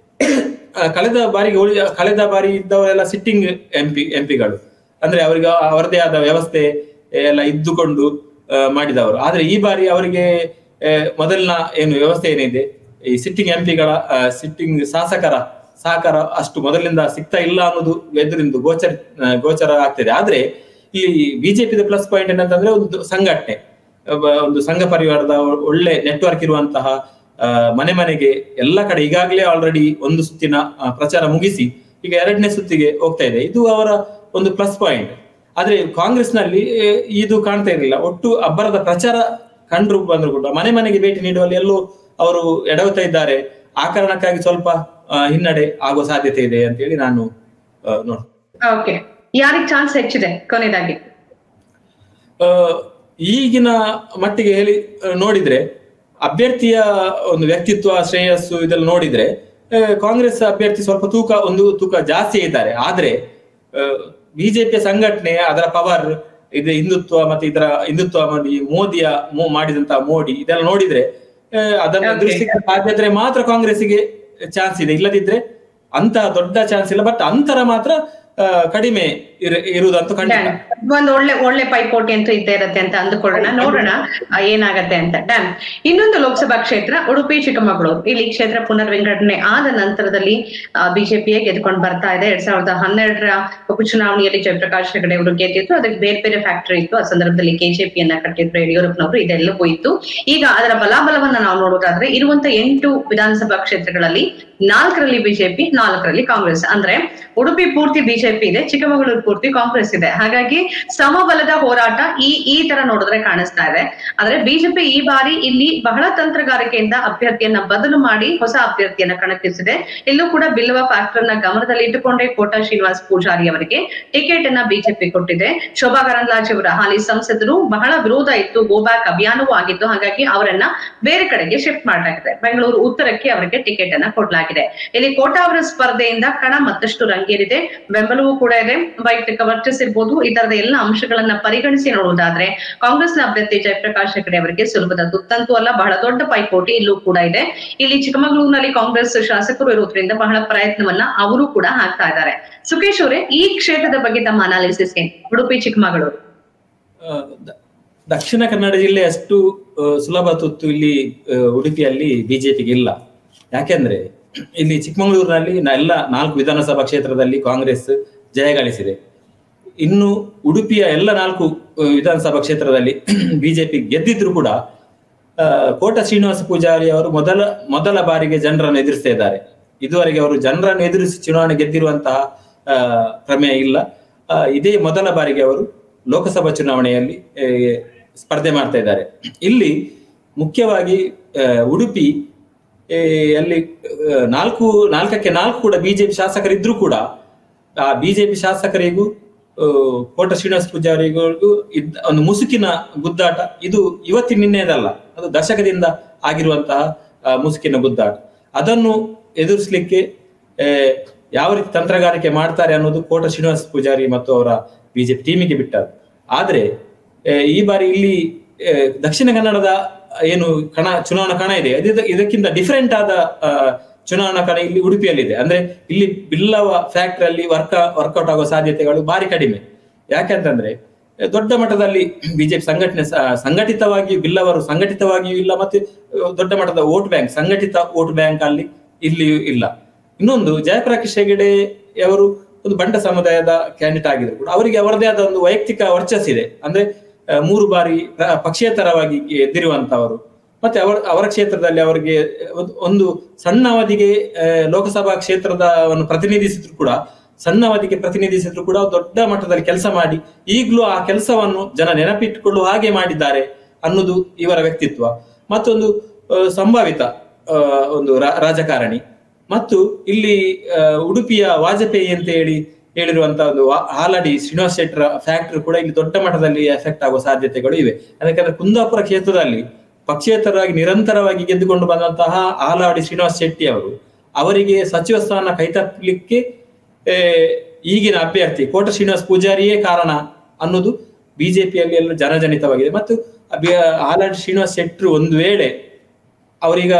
ಆ, ಕಳೆದ ಬಾರಿಗೆ ಉಳಿ ಕಳೆದ ಬಾರಿ ಇದ್ದವರೆಲ್ಲ ಸಿಟ್ಟಿಂಗ್ ಎಂಪಿ ಎಂಪಿಗಳು ಅಂದ್ರೆ ಅವರಿಗೆ ಅವರದೇ ಆದ ವ್ಯವಸ್ಥೆ ಎಲ್ಲ ಇದ್ದುಕೊಂಡು ಆ, ಮಾಡಿದವರು ಆದ್ರೆ ಈ ಬಾರಿ ಅವರಿಗೆ ಆ, ಮೊದಲಿನ ಏನು ವ್ಯವಸ್ಥೆ ಏನಿದೆ ಈ ಸಿಟ್ಟಿಂಗ್ ಎಂಪಿಗಳ ಸಿಟ್ಟಿಂಗ್ ಶಾಸಕರ ಸಹಕಾರ ಅಷ್ಟು ಮೊದಲಿನಿಂದ ಸಿಗ್ತಾ ಇಲ್ಲ ಅನ್ನೋದು ಎದುರಿಂದು ಗೋಚರ ಆ, ಗೋಚರ ಆಗ್ತದೆ ಆದ್ರೆ ಇಲ್ಲಿ ಬಿಜೆಪಿದ ಪ್ಲಸ್ ಪಾಯಿಂಟ್ ಏನಂತಂದ್ರೆ ಒಂದು ಸಂಘಟನೆ ಒಬ್ಬ ಒಂದು ಸಂಘ ಪರಿವಾರದ ಒಳ್ಳೆ ನೆಟ್ವರ್ಕ್ ಇರುವಂತಹ ಆ, ಮನೆ ಮನೆಗೆ ಎಲ್ಲ ಕಡೆ ಈಗಾಗಲೇ ಆಲ್ರೆಡಿ ಒಂದು ಸುತ್ತಿನ ಆ, ಪ್ರಚಾರ ಮುಗಿಸಿ ಈಗ ಎರಡನೇ ಸುತ್ತಿಗೆ ಹೋಗ್ತಾ ಇದೆ ಇದು ಅವರ ಒಂದು ಪ್ಲಸ್ ಪಾಯಿಂಟ್ ಆದ್ರೆ ಕಾಂಗ್ರೆಸ್ನಲ್ಲಿ ಆ, ಇದು ಕಾಣ್ತಾ ಇರಲಿಲ್ಲ ಒಟ್ಟು ಅಬ್ಬರದ ಪ್ರಚಾರ ಕಂಡ್ರು ಬಂದ್ರು ಕೂಡ ಮನೆ ಮನೆಗೆ ಭೇಟಿ ನೀಡುವಲ್ಲಿ ಎಲ್ಲೂ ಅವರು ಎಡವುತ್ತಾ ಇದ್ದಾರೆ ಆ ಕಾರಣಕ್ಕಾಗಿ ಸ್ವಲ್ಪ ಆ, ಹಿನ್ನಡೆ ಆಗುವ ಸಾಧ್ಯತೆ ಇದೆ ಅಂತೇಳಿ ನಾನು ಆ, ನೋಡ್ ಓಕೆ ಯಾರಿಗ್ ಚಾನ್ಸ್ ಹೆಚ್ಚಿದೆ ಕೊನೆಯದಾಗಿ ಆ, ಈಗಿನ ಮಟ್ಟಿಗೆ ಹೇಳಿ ಆ, ನೋಡಿದ್ರೆ ಅಭ್ಯರ್ಥಿಯ ಒಂದು ವ್ಯಕ್ತಿತ್ವ ಶ್ರೇಯಸ್ಸು ಇದೆಲ್ಲ ನೋಡಿದ್ರೆ ಆ, ಕಾಂಗ್ರೆಸ್ ಅಭ್ಯರ್ಥಿ ಸ್ವಲ್ಪ ತೂಕ ಒಂದು ತೂಕ ಜಾಸ್ತಿ ಇದ್ದಾರೆ ಆದ್ರೆ ಬಿಜೆಪಿಯ ಸಂಘಟನೆ ಅದರ ಪವರ್ ಇದು ಹಿಂದುತ್ವ ಮತ್ತೆ ಇದರ ಹಿಂದುತ್ವ ಮಾಡಿ ಮೋದಿಯ ಮೋ- ಮಾಡಿದಂತಹ ಮೋಡಿ ಇದೆಲ್ಲ ನೋಡಿದ್ರೆ ಆ, ಅದನ್ನ Okay. ಎದುರಿಸಲಿಕ್ಕೆ ಸಾಧ್ಯತೆ ಮಾತ್ರ ಕಾಂಗ್ರೆಸ್ಸಿಗೆ ಚಾನ್ಸ್ ಇದೆ ಇಲ್ಲದಿದ್ರೆ ಅಂತ ದೊಡ್ಡ ಚಾನ್ಸ್ ಇಲ್ಲ ಬಟ್ ಅಂತರ ಮಾತ್ರ ಆ, ಕಡಿಮೆ ಇರ- ಇರುವುದಂತೂ ಖಂಡಿತ ಡನ್ ಒಂದ್ ಒಳ್ಳೆ ಒಳ್ಳೆ ಪೈಪೋಟಿ ಅಂತೂ ಇದ್ದೇ ಇರತ್ತೆ ಅಂತ ಅಂದುಕೊಳ್ಳೋಣ ನೋಡೋಣ ಆ, ಏನಾಗತ್ತೆ ಅಂತ ಡನ್ ಇನ್ನೊಂದು ಲೋಕಸಭಾ ಕ್ಷೇತ್ರ ಉಡುಪಿ ಚಿಕ್ಕಮಗಳೂರು ಇಲ್ಲಿ ಕ್ಷೇತ್ರ ಪುನರ್ವಿಂಗಡಣೆ ಆದ ನಂತರದಲ್ಲಿ ಬಿಜೆಪಿಯೇ ಗೆದ್ಕೊಂಡು ಬರ್ತಾ ಇದೆ ಎರಡ್ ಸಾವಿರದ ಹನ್ನೆರಡರ ಉಪಚುನಾವಣೆಯಲ್ಲಿ ಜಯಪ್ರಕಾಶ್ ಹೆಗಡೆ ಅವರು ಗೆದ್ದಿತ್ತು ಅದಕ್ಕೆ ಬೇರೆ ಬೇರೆ ಫ್ಯಾಕ್ಟರಿ ಇತ್ತು ಆ ಸಂದರ್ಭದಲ್ಲಿ ಕೆಜೆಪಿಯನ್ನ ಕಟ್ಟಿದ್ರು ಯಡಿಯೂರಪ್ಪನವರು ಇದೆಲ್ಲವೂ ಇತ್ತು ಈಗ ಅದರ ಬಲಾಬಲವನ್ನ ನಾವು ನೋಡೋದಾದ್ರೆ ಇರುವಂತ ಎಂಟು ವಿಧಾನಸಭಾ ಕ್ಷೇತ್ರಗಳಲ್ಲಿ ನಾಲ್ಕರಲ್ಲಿ ಬಿಜೆಪಿ ನಾಲ್ಕರಲ್ಲಿ ಕಾಂಗ್ರೆಸ್ ಅಂದ್ರೆ ಉಡುಪಿ ಪೂರ್ತಿ ಬಿಜೆಪಿ ಇದೆ ಚಿಕ್ಕಮಗಳೂರು ಪೂರ್ತಿ ಕಾಂಗ್ರೆಸ್ ಇದೆ ಹಾಗಾಗಿ ಸಮಬಲದ ಹೋರಾಟ ಈ ಈ ತರ ನೋಡಿದ್ರೆ ಕಾಣಿಸ್ತಾ ಇದೆ ಆದ್ರೆ ಬಿಜೆಪಿ ಈ ಬಾರಿ ಇಲ್ಲಿ ಬಹಳ ತಂತ್ರಗಾರಿಕೆಯಿಂದ ಅಭ್ಯರ್ಥಿಯನ್ನ ಬದಲು ಮಾಡಿ ಹೊಸ ಅಭ್ಯರ್ಥಿಯನ್ನ ಕಣಕ್ಕಿಳಿಸಿದೆ ಇಲ್ಲೂ ಕೂಡ ಬಿಲ್ವ ಫ್ಯಾಕ್ಟರ್ ನ ಗಮನದಲ್ಲಿ ಇಟ್ಟುಕೊಂಡೇ ಕೋಟಾ ಶ್ರೀನಿವಾಸ್ ಪೂಜಾರಿ ಅವರಿಗೆ ಟಿಕೆಟ್ ಅನ್ನ ಬಿಜೆಪಿ ಕೊಟ್ಟಿದೆ ಶೋಭಾ ಕರಂದ್ಲಾಜೆ ಅವರ ಹಾಲಿ ಸಂಸದರು ಬಹಳ ವಿರೋಧ ಇತ್ತು ಗೋ ಬ್ಯಾಕ್ ಅಭಿಯಾನವೂ ಆಗಿತ್ತು ಹಾಗಾಗಿ ಅವರನ್ನ ಬೇರೆ ಕಡೆಗೆ ಶಿಫ್ಟ್ ಮಾಡಲಾಗಿದೆ ಬೆಂಗಳೂರು ಉತ್ತರಕ್ಕೆ ಅವರಿಗೆ ಟಿಕೆಟ್ ಅನ್ನ ಕೊಡಲಾಗಿದೆ ಇಲ್ಲಿ ಕೋಟಾ ಅವರ ಸ್ಪರ್ಧೆಯಿಂದ ಕಣ ಮತ್ತಷ್ಟು ರಂಗೇರಿದೆ ಬೆಂಬಲವೂ ಕೂಡ ಇದೆ ವೈಯಕ್ತಿಕ ವರ್ಚಸ್ ಇರ್ಬೋದು ಈ ತರದ ಎಲ್ಲ ಅಂಶಗಳನ್ನ ಪರಿಗಣಿಸಿ ನೋಡುವುದಾದ್ರೆ ಕಾಂಗ್ರೆಸ್ನ ಅಭ್ಯರ್ಥಿ ಜಯಪ್ರಕಾಶ್ ಹೆಗಡೆ ಅವರಿಗೆ ಸುಲಭದ ತುತ್ತಂತೂ ಅಲ್ಲ ಬಹಳ ದೊಡ್ಡ ಪೈಪೋಟಿ ಇಲ್ಲೂ ಕೂಡ ಇದೆ ಇಲ್ಲಿ ಚಿಕ್ಕಮಗಳೂರಿನಲ್ಲಿ ಕಾಂಗ್ರೆಸ್ ಶಾಸಕರು ಇರುವುದರಿಂದ ಬಹಳ ಪ್ರಯತ್ನವನ್ನ ಅವರು ಕೂಡ ಹಾಕ್ತಾ ಇದ್ದಾರೆ ಸುಖೇಶ್ ಅವರೇ ಈ ಕ್ಷೇತ್ರದ ಬಗ್ಗೆ ತಮ್ಮ ಅನಾಲಿಸಿಸ್ ಏನು ಉಡುಪಿ ಚಿಕ್ಕಮಗಳೂರು ಆ, ದ- ದಕ್ಷಿಣ ಕನ್ನಡ ಜಿಲ್ಲೆ ಅಷ್ಟು ಆ, ಸುಲಭ ತುತ್ತು ಇಲ್ಲಿ ಆ, ಉಡುಪಿಯಲ್ಲಿ ಬಿಜೆಪಿಗೆ ಇಲ್ಲ ಯಾಕೆಂದ್ರೆ ಇಲ್ಲಿ ಚಿಕ್ಕಮಗಳೂರಿನಲ್ಲಿ ನ- ಎಲ್ಲ ನಾಲ್ಕು ವಿಧಾನಸಭಾ ಕ್ಷೇತ್ರದಲ್ಲಿ ಕಾಂಗ್ರೆಸ್ ಜಯ ಗಳಿಸಿದೆ ಇನ್ನು ಉಡುಪಿಯ ಎಲ್ಲ ನಾಲ್ಕು ಆ, ವಿಧಾನಸಭಾ ಕ್ಷೇತ್ರದಲ್ಲಿ ಬಿಜೆಪಿ ಗೆದ್ದಿದ್ರು ಕೂಡ ಆ, ಕೋಟ ಶ್ರೀನಿವಾಸ ಪೂಜಾರಿ ಅವರು ಮೊದಲ ಮೊದಲ ಬಾರಿಗೆ ಜನರನ್ನು ಎದುರಿಸ್ತಾ ಇದ್ದಾರೆ ಇದುವರೆಗೆ ಅವರು ಜನರನ್ನು ಎದುರಿಸಿ ಚುನಾವಣೆ ಗೆದ್ದಿರುವಂತಹ ಆ, ಪ್ರಮೇಯ ಇಲ್ಲ ಆ, ಇದೇ ಮೊದಲ ಬಾರಿಗೆ ಅವರು ಲೋಕಸಭಾ ಚುನಾವಣೆಯಲ್ಲಿ ಆ, ಸ್ಪರ್ಧೆ ಮಾಡ್ತಾ ಇದ್ದಾರೆ ಇಲ್ಲಿ ಮುಖ್ಯವಾಗಿ ಆ, ಉಡುಪಿ ಆ, ಅಲ್ಲಿ ಆ, ನಾಲ್ಕು ನಾಲ್ಕಕ್ಕೆ ನಾಲ್ಕು ಕೂಡ ಬಿಜೆಪಿ ಶಾಸಕರಿದ್ರು ಕೂಡ ಆ ಬಿಜೆಪಿ ಶಾಸಕರಿಗೂ ಆ, ಕೋಟ ಶ್ರೀನಿವಾಸ ಪೂಜಾರಿಗೂ ಇದ್ದ ಒಂದು ಮುಸುಕಿನ ಗುದ್ದಾಟ ಇದು ಇವತ್ತಿನ ನಿನ್ನೆದಲ್ಲ ಅದು ದಶಕದಿಂದ ಆಗಿರುವಂತಹ ಆ, ಮುಸುಕಿನ ಗುದ್ದಾಟ ಅದನ್ನು ಎದುರಿಸಲಿಕ್ಕೆ ಯಾವ ರೀತಿ ತಂತ್ರಗಾರಿಕೆ ಮಾಡ್ತಾರೆ ಅನ್ನೋದು ಕೋಟ ಶ್ರೀನಿವಾಸ ಪೂಜಾರಿ ಮತ್ತು ಅವರ ಬಿಜೆಪಿ ಟೀಮಿಗೆ ಬಿಟ್ಟದ್ದು ಆದ್ರೆ ಆ, ಈ ಬಾರಿ ಇಲ್ಲಿ ಆ, ದಕ್ಷಿಣ ಕನ್ನಡದ ಏನು ಕಣ ಚುನಾವಣಾ ಕಣ ಇದೆ ಅದು ಇದಕ್ಕಿಂತ ಡಿಫರೆಂಟ್ ಆದ ಆ, ಚುನಾವಣಾ ಕಣ ಇಲ್ಲಿ ಉಡುಪಿಯಲ್ಲಿದೆ ಅಂದ್ರೆ ಇಲ್ಲಿ ಬಿಲ್ಲವ ಫ್ಯಾಕ್ಟರಿ ಅಲ್ಲಿ ವರ್ಕ ವರ್ಕೌಟ್ ಆಗುವ ಸಾಧ್ಯತೆಗಳು ಬಾರಿ ಕಡಿಮೆ ಯಾಕೆಂತಂದ್ರೆ ಆ, ದೊಡ್ಡ ಮಟ್ಟದಲ್ಲಿ ಬಿಜೆಪಿ ಸಂಘಟನೆ ಸ- ಸಂಘಟಿತವಾಗಿ ಬಿಲ್ಲವರು ಸಂಘಟಿತವಾಗಿಯೂ ಇಲ್ಲ ಮತ್ತೆ ಆ, ದೊಡ್ಡ ಮಟ್ಟದ ವೋಟ್ ಬ್ಯಾಂಕ್ ಸಂಘಟಿತ ವೋಟ್ ಬ್ಯಾಂಕ್ ಅಲ್ಲಿ ಇಲ್ಲಿಯೂ ಇಲ್ಲ ಇನ್ನೊಂದು ಜಯಪ್ರಕಾಶ್ ಹೆಗಡೆ ಅವರು ಒಂದು ಬಂಟ ಸಮುದಾಯದ ಕ್ಯಾಂಡಿಡೇಟ್ ಆಗಿದ್ರು ಕೂಡ ಅವರಿಗೆ ಅವರದೇ ಆದ ಒಂದು ವೈಯಕ್ತಿಕ ವರ್ಚಸ್ಸಿದೆ ಅಂದ್ರೆ ಆ, ಮೂರು ಬಾರಿ ಆ, ಪಕ್ಷೇತರವಾಗಿ ಎದ್ದಿರುವಂತವರು ಮತ್ತೆ ಅವರ ಅವರ ಕ್ಷೇತ್ರದಲ್ಲಿ ಅವರಿಗೆ ಒಂದು- ಒಂದು ಸಣ್ಣ ಅವಧಿಗೆ ಆ, ಲೋಕಸಭಾ ಕ್ಷೇತ್ರದವನ್ನು ಪ್ರತಿನಿಧಿಸಿದ್ರು ಕೂಡ ಸಣ್ಣ ಅವಧಿಗೆ ಪ್ರತಿನಿಧಿಸಿದ್ರು ಕೂಡ ದೊಡ್ಡ ಮಟ್ಟದಲ್ಲಿ ಕೆಲಸ ಮಾಡಿ ಈಗಲೂ ಆ ಕೆಲಸವನ್ನು ಜನ ನೆನಪಿಟ್ಟುಕೊಳ್ಳುವ ಹಾಗೆ ಮಾಡಿದ್ದಾರೆ ಅನ್ನೋದು ಇವರ ವ್ಯಕ್ತಿತ್ವ ಮತ್ತೊಂದು ಆ, ಸಂಭಾವಿತ ಆ, ಒಂದು ರಾ- ರಾಜಕಾರಣಿ ಮತ್ತು ಇಲ್ಲಿ ಆ, ಉಡುಪಿಯ ವಾಜಪೇಯಿ ಅಂತ ಹೇಳಿ ಹೇಳಿರುವಂತಹ ಒಂದು ವಾ- ಹಾಲಡಿ ಶ್ರೀನಿವಾಸ ಶೆಟ್ಟರ ಫ್ಯಾಕ್ಟರಿ ಕೂಡ ಇಲ್ಲಿ ದೊಡ್ಡ ಮಟ್ಟದಲ್ಲಿ ಎಫೆಕ್ಟ್ ಆಗುವ ಸಾಧ್ಯತೆಗಳು ಇವೆ ಯಾಕಂದ್ರೆ ಕುಂದಾಪುರ ಕ್ಷೇತ್ರದಲ್ಲಿ ಪಕ್ಷೇತರವಾಗಿ ನಿರಂತರವಾಗಿ ಗೆದ್ದುಕೊಂಡು ಬಂದಂತಹ ಹಾಲಾಡಿ ಶ್ರೀನಿವಾಸ ಶೆಟ್ಟಿ ಅವರು ಅವರಿಗೆ ಸಚಿವ ಸ್ಥಾನ ಕೈತಪ್ಪಲಿಕ್ಕೆ ಆ, ಈಗಿನ ಅಭ್ಯರ್ಥಿ ಕೋಟ ಶ್ರೀನಿವಾಸ ಪೂಜಾರಿಯೇ ಕಾರಣ ಅನ್ನೋದು ಬಿಜೆಪಿಯಲ್ಲಿ ಎಲ್ಲ ಜನಜನಿತವಾಗಿದೆ ಮತ್ತು ಅಭ್ಯ- ಹಾಲಾಡಿ ಶ್ರೀನಿವಾಸ ಶೆಟ್ಟರು ಒಂದು ವೇಳೆ ಅವರೀಗ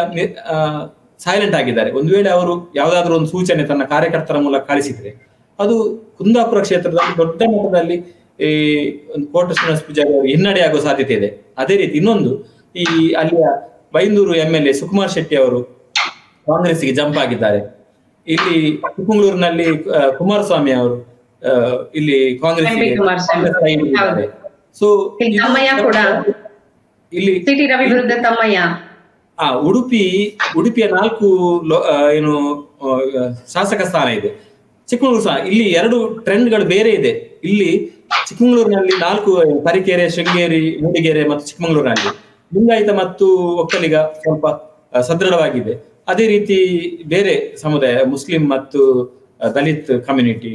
ಸೈಲೆಂಟ್ ಆಗಿದ್ದಾರೆ ಒಂದು ವೇಳೆ ಅವರು ಯಾವುದಾದ್ರೂ ಒಂದು ಸೂಚನೆ ತನ್ನ ಕಾರ್ಯಕರ್ತರ ಮೂಲಕ ಕಳಿಸಿದ್ರೆ ಅದು ಕುಂದಾಪುರ ಕ್ಷೇತ್ರದಲ್ಲಿ ದೊಡ್ಡ ಮಟ್ಟದಲ್ಲಿ ಈ ಒಂದು ಕೋಟ ಶ್ರೀನಿವಾಸ ಪೂಜಾರಿ ಅವರು ಹಿನ್ನಡೆ ಆಗುವ ಸಾಧ್ಯತೆ ಇದೆ ಅದೇ ರೀತಿ ಇನ್ನೊಂದು ಈ ಅಲ್ಲಿಯ Byndoor M L A Sukumar Shetty ಅವರು ಕಾಂಗ್ರೆಸ್ಗೆ ಜಂಪ್ ಆಗಿದ್ದಾರೆ ಇಲ್ಲಿ ಚಿಕ್ಕಮಗಳೂರಿನಲ್ಲಿ ಆ, ಕುಮಾರಸ್ವಾಮಿ ಅವರು ಆ, ಇಲ್ಲಿ Congress M P Kumaraswamy. So ಇಲ್ಲಿ ತಮ್ಮಯ್ಯ ಕೂಡ. ಇಲ್ಲಿ ಸಿಟಿ ರವಿ ವಿರುದ್ಧ ತಮ್ಮಯ್ಯ ಆ ಉಡುಪಿ ಉಡುಪಿಯ ನಾಲ್ಕು ಲೋ- ಆ, ಏನು ಆ, ಶಾಸಕ ಸ್ಥಾನ ಇದೆ ಚಿಕ್ಕಮಗಳೂರು ಸಹ ಇಲ್ಲಿ ಎರಡು ಟ್ರೆಂಡ್ಗಳು ಬೇರೆ ಇದೆ ಇಲ್ಲಿ ಚಿಕ್ಕಮಗಳೂರಿನಲ್ಲಿ ನಾಲ್ಕು ತರೀಕೆರೆ ಶೃಂಗೇರಿ ಮೂಡಿಗೆರೆ ಮತ್ತು ಚಿಕ್ಕಮಗಳೂರಿನಲ್ಲಿ ಲಿಂಗಾಯತ ಮತ್ತು ಒಕ್ಕಲಿಗ ಸ್ವಲ್ಪ ಆ, ಸದೃಢವಾಗಿದೆ ಅದೇ ರೀತಿ ಬೇರೆ ಸಮುದಾಯ ಮುಸ್ಲಿಂ ಮತ್ತು ಆ, ದಲಿತ್ ಕಮ್ಯುನಿಟಿ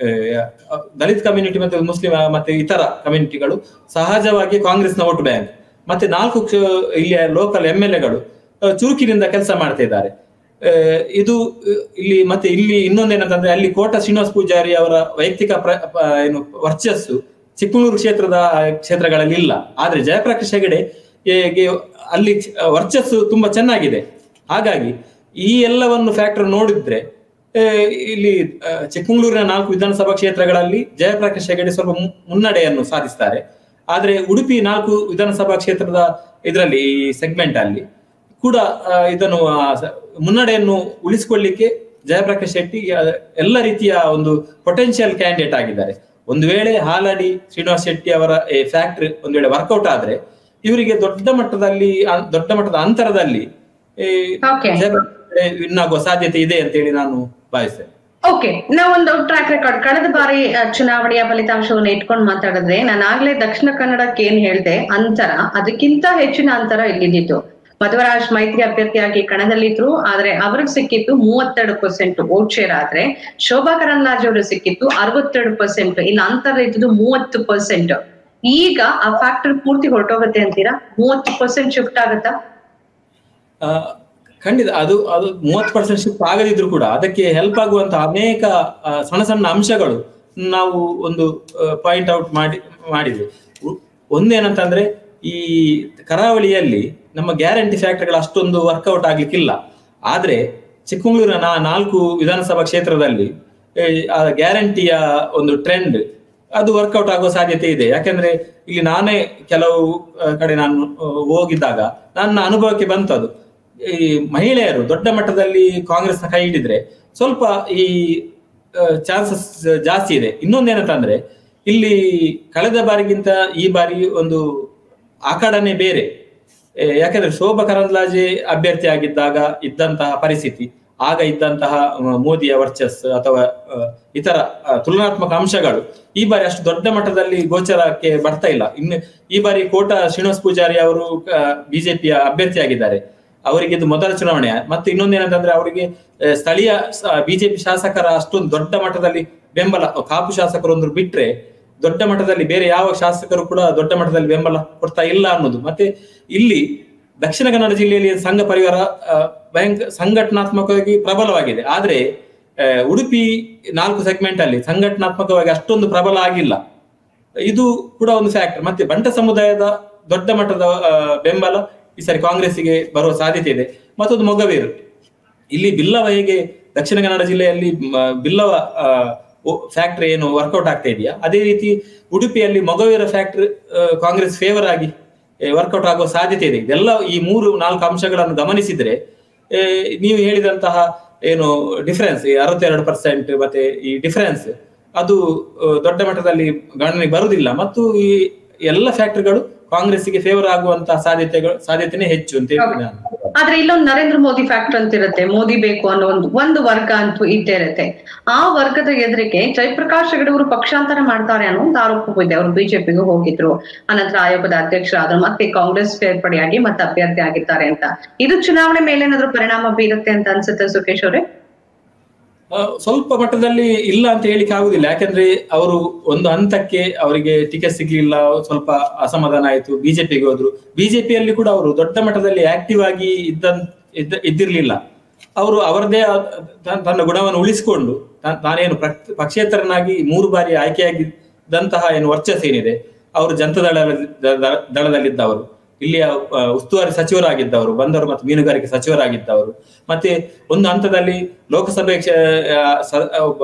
ದಲಿತ್ ಕಮ್ಯುನಿಟಿ ಮತ್ತು ಮುಸ್ಲಿಂ ಆ, ಮತ್ತೆ ಇತರ ಕಮ್ಯುನಿಟಿಗಳು ಸಹಜವಾಗಿ ಕಾಂಗ್ರೆಸ್ನ ವೋಟ್ ಬ್ಯಾಂಕ್ ಮತ್ತೆ ನಾಲ್ಕು ಕ್ಷ- ಇಲ್ಲಿಯ ಲೋಕಲ್ ಎಂ ಎಲ್ ಎಗಳು ಚುರುಕಿನಿಂದ ಕೆಲಸ ಮಾಡ್ತಾ ಇದ್ದಾರೆ ಆ, ಇದು ಆ, ಇಲ್ಲಿ ಮತ್ತೆ ಇಲ್ಲಿ ಇನ್ನೊಂದೇನಂತಂದ್ರೆ ಅಲ್ಲಿ ಕೋಟ ಶ್ರೀನಿವಾಸ ಪೂಜಾರಿ ಅವರ ವೈಯಕ್ತಿಕ ಪ್ರ- ಪ- ಏನು ವರ್ಚಸ್ಸು ಚಿಕ್ಕಮಗಳೂರು ಕ್ಷೇತ್ರದ ಕ್ಷೇತ್ರಗಳಲ್ಲಿ ಇಲ್ಲ ಆದ್ರೆ ಜಯಪ್ರಕಾಶ್ ಹೆಗಡೆ ಏ- ಗೆ ಅಲ್ಲಿ ಚ- ವರ್ಚಸ್ಸು ತುಂಬಾ ಚೆನ್ನಾಗಿದೆ ಹಾಗಾಗಿ ಈ ಎಲ್ಲವನ್ನು ಫ್ಯಾಕ್ಟರ್ ನೋಡಿದ್ರೆ ಆ, ಇಲ್ಲಿ ಆ, ಚಿಕ್ಕಮಗಳೂರಿನ ನಾಲ್ಕು ವಿಧಾನಸಭಾ ಕ್ಷೇತ್ರಗಳಲ್ಲಿ ಜಯಪ್ರಕಾಶ್ ಹೆಗಡೆ ಸ್ವಲ್ಪ ಮು- ಮುನ್ನಡೆಯನ್ನು ಸಾಧಿಸ್ತಾರೆ ಆದ್ರೆ ಉಡುಪಿ ನಾಲ್ಕು ವಿಧಾನಸಭಾ ಕ್ಷೇತ್ರದ ಇದರಲ್ಲಿ ಈ ಸೆಗ್ಮೆಂಟ್ ಅಲ್ಲಿ ಕೂಡ ಆ, ಇದನ್ನು ಆ, ಸ- ಮುನ್ನಡೆಯನ್ನು ಉಳಿಸಿಕೊಳ್ಳಿಕ್ಕೆ ಜಯಪ್ರಕಾಶ್ ಶೆಟ್ಟಿ ಆ, ಎಲ್ಲ ರೀತಿಯ ಒಂದು ಪೊಟೆನ್ಶಿಯಲ್ ಕ್ಯಾಂಡಿಡೇಟ್ ಆಗಿದ್ದಾರೆ ಒಂದು ವೇಳೆ ಹಾಲಾಡಿ ಶ್ರೀನಿವಾಸ್ ಶೆಟ್ಟಿ ಅವರ ಫ್ಯಾಕ್ಟ್ರಿ ಒಂದು ವೇಳೆ ವರ್ಕೌಟ್ ಆದ್ರೆ ಇವರಿಗೆ ದೊಡ್ಡ ಮಟ್ಟದಲ್ಲಿ ಆ, ದೊಡ್ಡ ಮಟ್ಟದ ಅಂತರದಲ್ಲಿ Okay. ವಿನ್ ಆಗುವ ಸಾಧ್ಯತೆ ಇದೆ ಅಂತ ಹೇಳಿ ನಾನು ಭಾವಿಸ್ತೇನೆ ಓಕೆ ನಾವೊಂದು ಟ್ರ್ಯಾಕ್ ರೆಕಾರ್ಡ್ ಕಳೆದ ಬಾರಿ ಆ, ಚುನಾವಣೆಯ ಫಲಿತಾಂಶವನ್ನು ಇಟ್ಕೊಂಡು ಮಾತಾಡಿದ್ರೆ ನಾನು ಆಗ್ಲೇ ದಕ್ಷಿಣ ಕನ್ನಡಕ್ಕೆ ಏನ್ ಹೇಳ್ದೆ ಅಂತರ ಅದಕ್ಕಿಂತ ಹೆಚ್ಚಿನ ಅಂತರ ಇಲ್ಲಿದ್ದಿತ್ತು ಮಧ್ವರಾಜ್ ಮೈತ್ರಿ ಅಭ್ಯರ್ಥಿಯಾಗಿ ಕಣದಲ್ಲಿದ್ರು ಆದ್ರೆ ಅವ್ರಿಗೆ ಸಿಕ್ಕಿತ್ತು ಮೂವತ್ತೆರಡು ಪರ್ಸೆಂಟ್ ವೋಟ್ ಶೇರ್ ಆದ್ರೆ ಶೋಭಾ ಕರಂದ್ಲಾಜೆ ಅವರು ಸಿಕ್ಕಿತ್ತು ಅರವತ್ತೆರಡು ಪರ್ಸೆಂಟ್ ಇನ್ನು ಅಂತರ ಇದ್ದು ಮೂವತ್ತು ಪರ್ಸೆಂಟ್ ಈಗ ಆ ಫ್ಯಾಕ್ಟರ್ ಪೂರ್ತಿ ಹೊರಟೋಗುತ್ತೆ ಅಂತೀರಾ ಮೂವತ್ತು ಪರ್ಸೆಂಟ್ ಶಿಫ್ಟ್ ಆಗುತ್ತಾ ಆ, ಖಂಡಿತ ಅದು ಅದು ಮೂವತ್ತು ಪರ್ಸೆಂಟ್ ಶಿಫ್ಟ್ ಆಗದಿದ್ರು ಕೂಡ ಅದಕ್ಕೆ ಹೆಲ್ಪ್ ಆಗುವಂತಹ ಅನೇಕ ಆ, ಸಣ್ಣ ಸಣ್ಣ ಅಂಶಗಳು ನಾವು ಒಂದು ಪಾಯಿಂಟ್ ಔಟ್ ಮಾಡಿ ಮಾಡಿದ್ವಿ ಉ- ಒಂದೇನಂತಂದ್ರೆ ಈ ಕರಾವಳಿಯಲ್ಲಿ ನಮ್ಮ ಗ್ಯಾರಂಟಿ ಫ್ಯಾಕ್ಟರಿಗಳು ಅಷ್ಟೊಂದು ವರ್ಕೌಟ್ ಆಗ್ಲಿಕ್ಕಿಲ್ಲ ಆದ್ರೆ ಚಿಕ್ಕಮಗಳೂರಿನ ನಾ- ನಾಲ್ಕು ವಿಧಾನಸಭಾ ಕ್ಷೇತ್ರದಲ್ಲಿ ಏ, ಆ ಗ್ಯಾರಂಟಿಯ ಒಂದು ಟ್ರೆಂಡ್ ಅದು ವರ್ಕೌಟ್ ಆಗುವ ಸಾಧ್ಯತೆ ಇದೆ ಯಾಕಂದ್ರೆ ಇಲ್ಲಿ ನಾನೇ ಕೆಲವು ಆ, ಕಡೆ ನಾನು ಆ, ಹೋಗಿದ್ದಾಗ ನನ್ನ ಅನುಭವಕ್ಕೆ ಬಂತದು ಈ ಮಹಿಳೆಯರು ದೊಡ್ಡ ಮಟ್ಟದಲ್ಲಿ ಕಾಂಗ್ರೆಸ್ನ ಕೈ ಹಿಡಿದ್ರೆ ಸ್ವಲ್ಪ ಈ ಚಾನ್ಸಸ್ ಜಾಸ್ತಿ ಇದೆ ಇನ್ನೊಂದೇನಂತಂದ್ರೆ ಇಲ್ಲಿ ಕಳೆದ ಬಾರಿಗಿಂತ ಈ ಬಾರಿ ಒಂದು ಆಕಾಡನೆ ಬೇರೆ ಏ, ಯಾಕಂದ್ರೆ ಶೋಭಾ ಕರಂದ್ಲಾಜೆ ಅಭ್ಯರ್ಥಿ ಆಗಿದ್ದಾಗ ಇದ್ದಂತಹ ಪರಿಸ್ಥಿತಿ ಆಗ ಇದ್ದಂತಹ ಮ- ಮೋದಿಯ ವರ್ಚಸ್ ಅಥವಾ ಆ, ಇತರ ಆ, ತುಲನಾತ್ಮಕ ಅಂಶಗಳು ಈ ಬಾರಿ ಅಷ್ಟು ದೊಡ್ಡ ಮಟ್ಟದಲ್ಲಿ ಗೋಚರಕ್ಕೆ ಬರ್ತಾ ಇಲ್ಲ ಇನ್ನು ಈ ಬಾರಿ ಕೋಟ ಶ್ರೀನಿವಾಸ್ ಪೂಜಾರಿ ಅವರು ಬಿಜೆಪಿಯ ಅಭ್ಯರ್ಥಿ ಆಗಿದ್ದಾರೆ ಅವರಿಗೆ ಇದು ಮೊದಲ ಚುನಾವಣೆ ಮತ್ತೆ ಇನ್ನೊಂದೇನಂತಂದ್ರೆ ಅವರಿಗೆ ಆ, ಸ್ಥಳೀಯ ಬಿಜೆಪಿ ಶಾಸಕರ ಅಷ್ಟೊಂದು ದೊಡ್ಡ ಮಟ್ಟದಲ್ಲಿ ಬೆಂಬಲ ಕಾಪು ಶಾಸಕರೊಂದು ಬಿಟ್ರೆ ದೊಡ್ಡ ಮಟ್ಟದಲ್ಲಿ ಬೇರೆ ಯಾವ ಶಾಸಕರು ಕೂಡ ದೊಡ್ಡ ಮಟ್ಟದಲ್ಲಿ ಬೆಂಬಲ ಕೊಡ್ತಾ ಇಲ್ಲ ಅನ್ನೋದು ಮತ್ತೆ ಇಲ್ಲಿ ದಕ್ಷಿಣ ಕನ್ನಡ ಜಿಲ್ಲೆಯಲ್ಲಿ ಸಂಘ ಪರಿವಾರ ಆ, ಭಯಂಕ ಸಂಘಟನಾತ್ಮಕವಾಗಿ ಪ್ರಬಲವಾಗಿದೆ ಆದ್ರೆ ಆ, ಉಡುಪಿ ನಾಲ್ಕು ಸೆಗ್ಮೆಂಟ್ ಅಲ್ಲಿ ಸಂಘಟನಾತ್ಮಕವಾಗಿ ಅಷ್ಟೊಂದು ಪ್ರಬಲ ಆಗಿಲ್ಲ ಇದು ಕೂಡ ಒಂದು ಫ್ಯಾಕ್ಟರ್ ಮತ್ತೆ ಬಂಟ ಸಮುದಾಯದ ದೊಡ್ಡ ಮಟ್ಟದ ಆ, ಬೆಂಬಲ ಈ ಸಾರಿ ಕಾಂಗ್ರೆಸ್ಸಿಗೆ ಬರುವ ಸಾಧ್ಯತೆ ಇದೆ ಮತ್ತೊಂದು ಮೊಗವೀರು ಇಲ್ಲಿ ಬಿಲ್ಲವ ಹೇಗೆ ದಕ್ಷಿಣ ಕನ್ನಡ ಜಿಲ್ಲೆಯಲ್ಲಿ ಮ, ಬಿಲ್ಲವ ಫ್ಯಾಕ್ಟರಿ ಏನು ವರ್ಕೌಟ್ ಆಗ್ತಾ ಇದೆಯಾ ಅದೇ ರೀತಿ ಉಡುಪಿಯಲ್ಲಿ ಮೊಗವೀರ ಫ್ಯಾಕ್ಟರಿ ಕಾಂಗ್ರೆಸ್ ಫೇವರ್ ಆಗಿ ವರ್ಕೌಟ್ ಆಗುವ ಸಾಧ್ಯತೆ ಇದೆ ಇದೆಲ್ಲ ಈ ಮೂರು ನಾಲ್ಕು ಅಂಶಗಳನ್ನು ಗಮನಿಸಿದ್ರೆ ಏ, ನೀವು ಹೇಳಿದಂತಹ ಏನು ಡಿಫರೆನ್ಸ್ ಅರವತ್ತೆರಡು ಪರ್ಸೆಂಟ್ ಮತ್ತೆ ಈ ಡಿಫರೆನ್ಸ್ ಅದು ಆ, ದೊಡ್ಡ ಮಟ್ಟದಲ್ಲಿ ಗಣನೆಗೆ ಬರುವುದಿಲ್ಲ ಮತ್ತು ಈ ಎಲ್ಲ ಫ್ಯಾಕ್ಟರಿಗಳು ಕಾಂಗ್ರೆಸ್ಸಿಗೆ ಫೇವರ್ ಆಗುವಂತಹ ಸಾಧ್ಯತೆಗಳು ಸಾಧ್ಯತೆನೇ ಹೆಚ್ಚು ಅಂತ ಹೇಳಿ ನಾನು ಆದ್ರೆ ಇಲ್ಲೊಂದು ನರೇಂದ್ರ ಮೋದಿ ಫ್ಯಾಕ್ಟರ್ ಅಂತ ಇರುತ್ತೆ ಮೋದಿ ಬೇಕು ಅನ್ನೋ ಒಂದು ಒಂದು ವರ್ಗ ಅಂತೂ ಇದ್ದೇ ಇರುತ್ತೆ ಆ ವರ್ಗದ ಎದುರಿಗೆ ಜಯಪ್ರಕಾಶ್ ಹೆಗಡೆ ಅವರು ಪಕ್ಷಾಂತರ ಮಾಡ್ತಾರೆ ಅನ್ನೋ ಒಂದು ಆರೋಪ ಇದೆ ಅವರು ಬಿಜೆಪಿಗೂ ಹೋಗಿದ್ರು ಅನಂತರ ಆಯೋಗದ ಅಧ್ಯಕ್ಷರಾದ್ರು ಮತ್ತೆ ಕಾಂಗ್ರೆಸ್ ಸೇರ್ಪಡೆಯಾಗಿ ಮತ್ತೆ ಅಭ್ಯರ್ಥಿ ಆಗಿದ್ದಾರೆ ಅಂತ ಇದು ಚುನಾವಣೆ ಮೇಲೆ ಏನಾದ್ರು ಪರಿಣಾಮ ಬೀರುತ್ತೆ ಅಂತ ಅನ್ಸುತ್ತೆ ಸುಖೇಶ್ ಅವರೇ ಆ, ಸ್ವಲ್ಪ ಮಟ್ಟದಲ್ಲಿ ಇಲ್ಲ ಅಂತ ಹೇಳಿಕ್ಕೆ ಆಗುದಿಲ್ಲ ಯಾಕಂದ್ರೆ ಅವರು ಒಂದು ಹಂತಕ್ಕೆ ಅವರಿಗೆ ಟಿಕೆಟ್ ಸಿಗ್ಲಿಲ್ಲ ಸ್ವಲ್ಪ ಅಸಮಾಧಾನ ಆಯ್ತು ಬಿಜೆಪಿಗೆ ಹೋದ್ರು ಬಿಜೆಪಿಯಲ್ಲಿ ಕೂಡ ಅವರು ದೊಡ್ಡ ಮಟ್ಟದಲ್ಲಿ ಆಕ್ಟಿವ್ ಆಗಿ ಇದ್ದ ಇದ್ದ ಇದ್ದಿರ್ಲಿಲ್ಲ ಅವರು ಅವರದೇ ಆದ ತ- ತನ್ನ ಗುಣವನ್ನು ಉಳಿಸಿಕೊಂಡು ತಾ- ತಾನೇನು ಪ್ರಕ್- ಪಕ್ಷೇತರನಾಗಿ ಮೂರು ಬಾರಿ ಆಯ್ಕೆಯಾಗಿದ್ದಂತಹ ಏನು ವರ್ಚಸ್ ಏನಿದೆ ಅವರು ಜನತಾ ದಳ ದ- ದಳದಲ್ಲಿದ್ದವರು ಇಲ್ಲಿಯ ಆ, ಉಸ್ತುವಾರಿ ಸಚಿವರಾಗಿದ್ದವರು ಬಂದರು ಮತ್ತು ಮೀನುಗಾರಿಕೆ ಸಚಿವರಾಗಿದ್ದವರು ಮತ್ತೆ ಒಂದು ಹಂತದಲ್ಲಿ ಲೋಕಸಭೆ ಕ್ಷೇ- ಆ, ಸ- ಒಬ್ಬ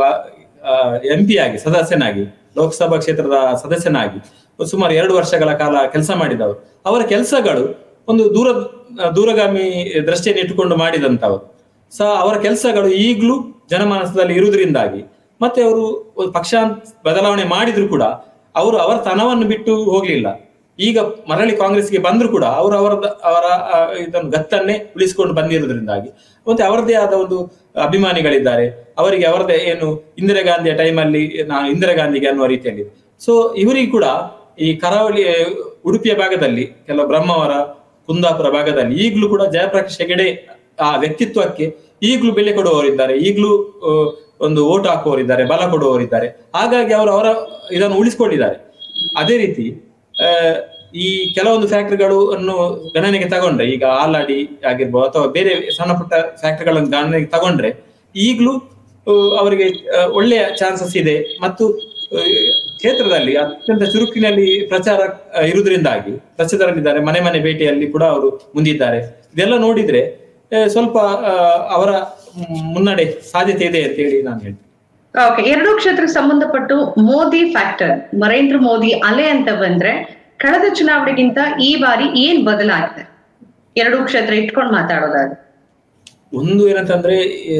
ಎಂ ಪಿ ಆಗಿ ಸದಸ್ಯನಾಗಿ ಲೋಕಸಭಾ ಕ್ಷೇತ್ರದ ಸದಸ್ಯನಾಗಿ ಸುಮಾರು ಎರಡು ವರ್ಷಗಳ ಕಾಲ ಕೆಲಸ ಮಾಡಿದವರು ಅವರ ಕೆಲಸಗಳು ಒಂದು ದೂರ ದೂರಗಾಮಿ ದೃಷ್ಟಿಯನ್ನು ಇಟ್ಟುಕೊಂಡು ಮಾಡಿದಂತವರು ಸ ಅವರ ಕೆಲಸಗಳು ಈಗಲೂ ಜನಮಾನಸದಲ್ಲಿ ಇರುವುದರಿಂದಾಗಿ ಮತ್ತೆ ಅವರು ಒಂದು ಪಕ್ಷ ಬದಲಾವಣೆ ಮಾಡಿದ್ರು ಕೂಡ ಅವರು ಅವರ ತನವನ್ನು ಬಿಟ್ಟು ಹೋಗ್ಲಿಲ್ಲ ಈಗ ಮರಳಿ ಕಾಂಗ್ರೆಸ್ಗೆ ಬಂದ್ರು ಕೂಡ ಅವರು ಅವರ ಅವರ ಆ, ಇದನ್ನು ಗತ್ತನ್ನೇ ಉಳಿಸಿಕೊಂಡು ಬಂದಿರುವುದರಿಂದಾಗಿ ಮತ್ತೆ ಅವರದೇ ಆದ ಒಂದು ಅಭಿಮಾನಿಗಳಿದ್ದಾರೆ ಅವರಿಗೆ ಅವರದೇ ಏನು ಇಂದಿರಾ ಗಾಂಧಿಯ ಟೈಮಲ್ಲಿ ನಾನು ಇಂದಿರಾ ಗಾಂಧಿಗೆ ಅನ್ನುವ ರೀತಿಯಲ್ಲಿ ಸೊ ಇವರಿಗೆ ಕೂಡ ಈ ಕರಾವಳಿ ಆ, ಉಡುಪಿಯ ಭಾಗದಲ್ಲಿ ಕೆಲವು ಬ್ರಹ್ಮಾವರ ಕುಂದಾಪುರ ಭಾಗದಲ್ಲಿ ಈಗಲೂ ಕೂಡ ಜಯಪ್ರಕಾಶ್ ಹೆಗಡೆ ಆ ವ್ಯಕ್ತಿತ್ವಕ್ಕೆ ಈಗಲೂ ಬೆಲೆ ಕೊಡುವವರಿದ್ದಾರೆ ಈಗಲೂ ಆ, ಒಂದು ಓಟ್ ಹಾಕುವವರಿದ್ದಾರೆ ಬಲ ಕೊಡುವವರಿದ್ದಾರೆ ಹಾಗಾಗಿ ಅವರು ಅವರ ಇದನ್ನು ಉಳಿಸಿಕೊಂಡಿದ್ದಾರೆ ಅದೇ ರೀತಿ ಆ, ಈ ಕೆಲವೊಂದು ಫ್ಯಾಕ್ಟರಿಗಳು ಅನ್ನು ಗಣನೆಗೆ ತಗೊಂಡ್ರೆ ಈಗ ಆಲಾಡಿ ಆಗಿರ್ಬೋದು ಅಥವಾ ಬೇರೆ ಸಣ್ಣ ಪುಟ್ಟ ಫ್ಯಾಕ್ಟರಿಗಳನ್ನು ಗಣನೆಗೆ ತಗೊಂಡ್ರೆ ಈಗಲೂ ಆ, ಅವರಿಗೆ ಆ, ಒಳ್ಳೆಯ ಚಾನ್ಸಸ್ ಇದೆ ಮತ್ತು ಆ, ಕ್ಷೇತ್ರದಲ್ಲಿ ಅತ್ಯಂತ ಚುರುಕಿನಲ್ಲಿ ಪ್ರಚಾರ ಆ, ಇರುವುದರಿಂದಾಗಿ ಪ್ರಚಾರದಲ್ಲಿದ್ದಾರೆ ಮನೆ ಮನೆ ಭೇಟಿಯಲ್ಲಿ ಕೂಡ ಅವರು ಮುಂದಿದ್ದಾರೆ ಇದೆಲ್ಲ ನೋಡಿದ್ರೆ ಆ, ಸ್ವಲ್ಪ ಆ, ಅವರ ಮ್, ಮುನ್ನಡೆ ಸಾಧ್ಯತೆ ಇದೆ ಅಂತ ಹೇಳಿ ನಾನು ಹೇಳ್ತೀನಿ ಓಕೆ ಎರಡೂ ಕ್ಷೇತ್ರಕ್ಕೆ ಸಂಬಂಧಪಟ್ಟು ಮೋದಿ ಫ್ಯಾಕ್ಟರ್ ನರೇಂದ್ರ ಮೋದಿ ಅಲೆ ಅಂತ ಬಂದ್ರೆ ಕಳೆದ ಚುನಾವಣೆಗಿಂತ ಈ ಬಾರಿ ಏನ್ ಬದಲಾಗಿದೆ ಎರಡೂ ಕ್ಷೇತ್ರ ಇಟ್ಕೊಂಡು ಮಾತಾಡೋದಾದ್ರೆ ಒಂದು ಏನಂತಂದ್ರೆ ಏ,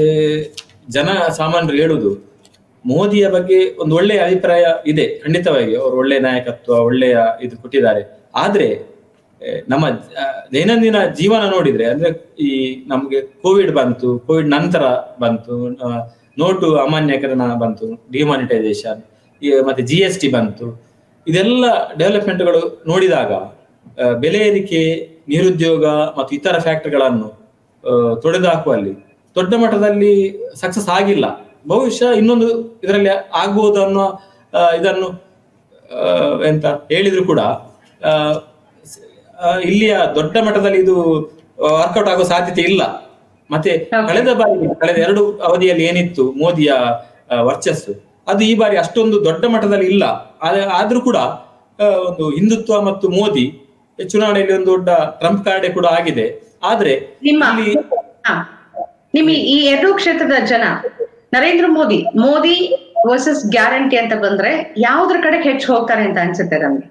ಜನ ಸಾಮಾನ್ಯರು ಹೇಳುದು ಮೋದಿಯ ಬಗ್ಗೆ ಒಂದು ಒಳ್ಳೆಯ ಅಭಿಪ್ರಾಯ ಇದೆ ಖಂಡಿತವಾಗಿ ಅವರು ಒಳ್ಳೆಯ ನಾಯಕತ್ವ ಒಳ್ಳೆಯ ಇದು ಕೊಟ್ಟಿದ್ದಾರೆ ಆದ್ರೆ ಏ, ನಮ್ಮ ಆ, ದೈನಂದಿನ ಜೀವನ ನೋಡಿದ್ರೆ ಅಂದ್ರೆ ಈ ನಮ್ಗೆ ಕೋವಿಡ್ ಬಂತು ಕೋವಿಡ್ ನಂತರ ಬಂತು ಆ, ನೋಟು ಅಮಾನ್ಯಕರಣ ಬಂತು ಡಿಮಾನಿಟೈಸೇಷನ್ ಮತ್ತೆ ಜಿ ಎಸ್ ಟಿ ಬಂತು ಇದೆಲ್ಲ ಡೆವಲಪ್ಮೆಂಟ್ಗಳು ನೋಡಿದಾಗ ಆ, ಬೆಲೆ ಏರಿಕೆ ನಿರುದ್ಯೋಗ ಮತ್ತು ಇತರ ಫ್ಯಾಕ್ಟರ್ಗಳನ್ನು ತೊಡೆದು ಹಾಕುವಲ್ಲಿ ದೊಡ್ಡ ಮಟ್ಟದಲ್ಲಿ ಸಕ್ಸಸ್ ಆಗಿಲ್ಲ ಬಹುಶಃ ಇನ್ನೊಂದು ಇದರಲ್ಲಿ ಆಗ್ಬೋದು ಅನ್ನೋ ಆ, ಇದನ್ನು ಆ, ಎಂತ ಹೇಳಿದ್ರು ಕೂಡ ಆ, ಸ- ಆ, ಇಲ್ಲಿಯ ದೊಡ್ಡ ಮಟ್ಟದಲ್ಲಿ ಇದು ವರ್ಕೌಟ್ ಆಗೋ ಸಾಧ್ಯತೆ ಇಲ್ಲ ಮತ್ತೆ Okay. ಕಳೆದ ಬಾರಿ ಕಳೆದ ಎರಡು ಅವಧಿಯಲ್ಲಿ ಏನಿತ್ತು ಮೋದಿಯ ಆ, ವರ್ಚಸ್ಸು ಅದು ಈ ಬಾರಿ ಅಷ್ಟೊಂದು ದೊಡ್ಡ ಮಟ್ಟದಲ್ಲಿ ಇಲ್ಲ ಆದ್ರೆ- ಆದ್ರೂ ಕೂಡ ಆ, ಒಂದು ಹಿಂದುತ್ವ ಮತ್ತು ಮೋದಿ ಚುನಾವಣೆಯಲ್ಲಿ ಒಂದು ದೊಡ್ಡ ಟ್ರಂಪ್ ಕಾರ್ಡೆ ಕೂಡ ಆಗಿದೆ ಆದ್ರೆ ನಿಮ್ಮ ಇಲ್ಲಿ ಹಾ. ನಿಮ್ಮ ಈ- ಈ ಎರಡೂ ಕ್ಷೇತ್ರದ ಜನ ನರೇಂದ್ರ ಮೋದಿ ಮೋದಿ ವರ್ಸಸ್ ಗ್ಯಾರಂಟಿ ಅಂತ ಬಂದ್ರೆ ಯಾವ್ದ್ರ ಕಡೆ ಹೆಚ್ಚು ಹೋಗ್ತಾರೆ ಅಂತ ಅನ್ಸುತ್ತೆ ನಮ್ಗೆ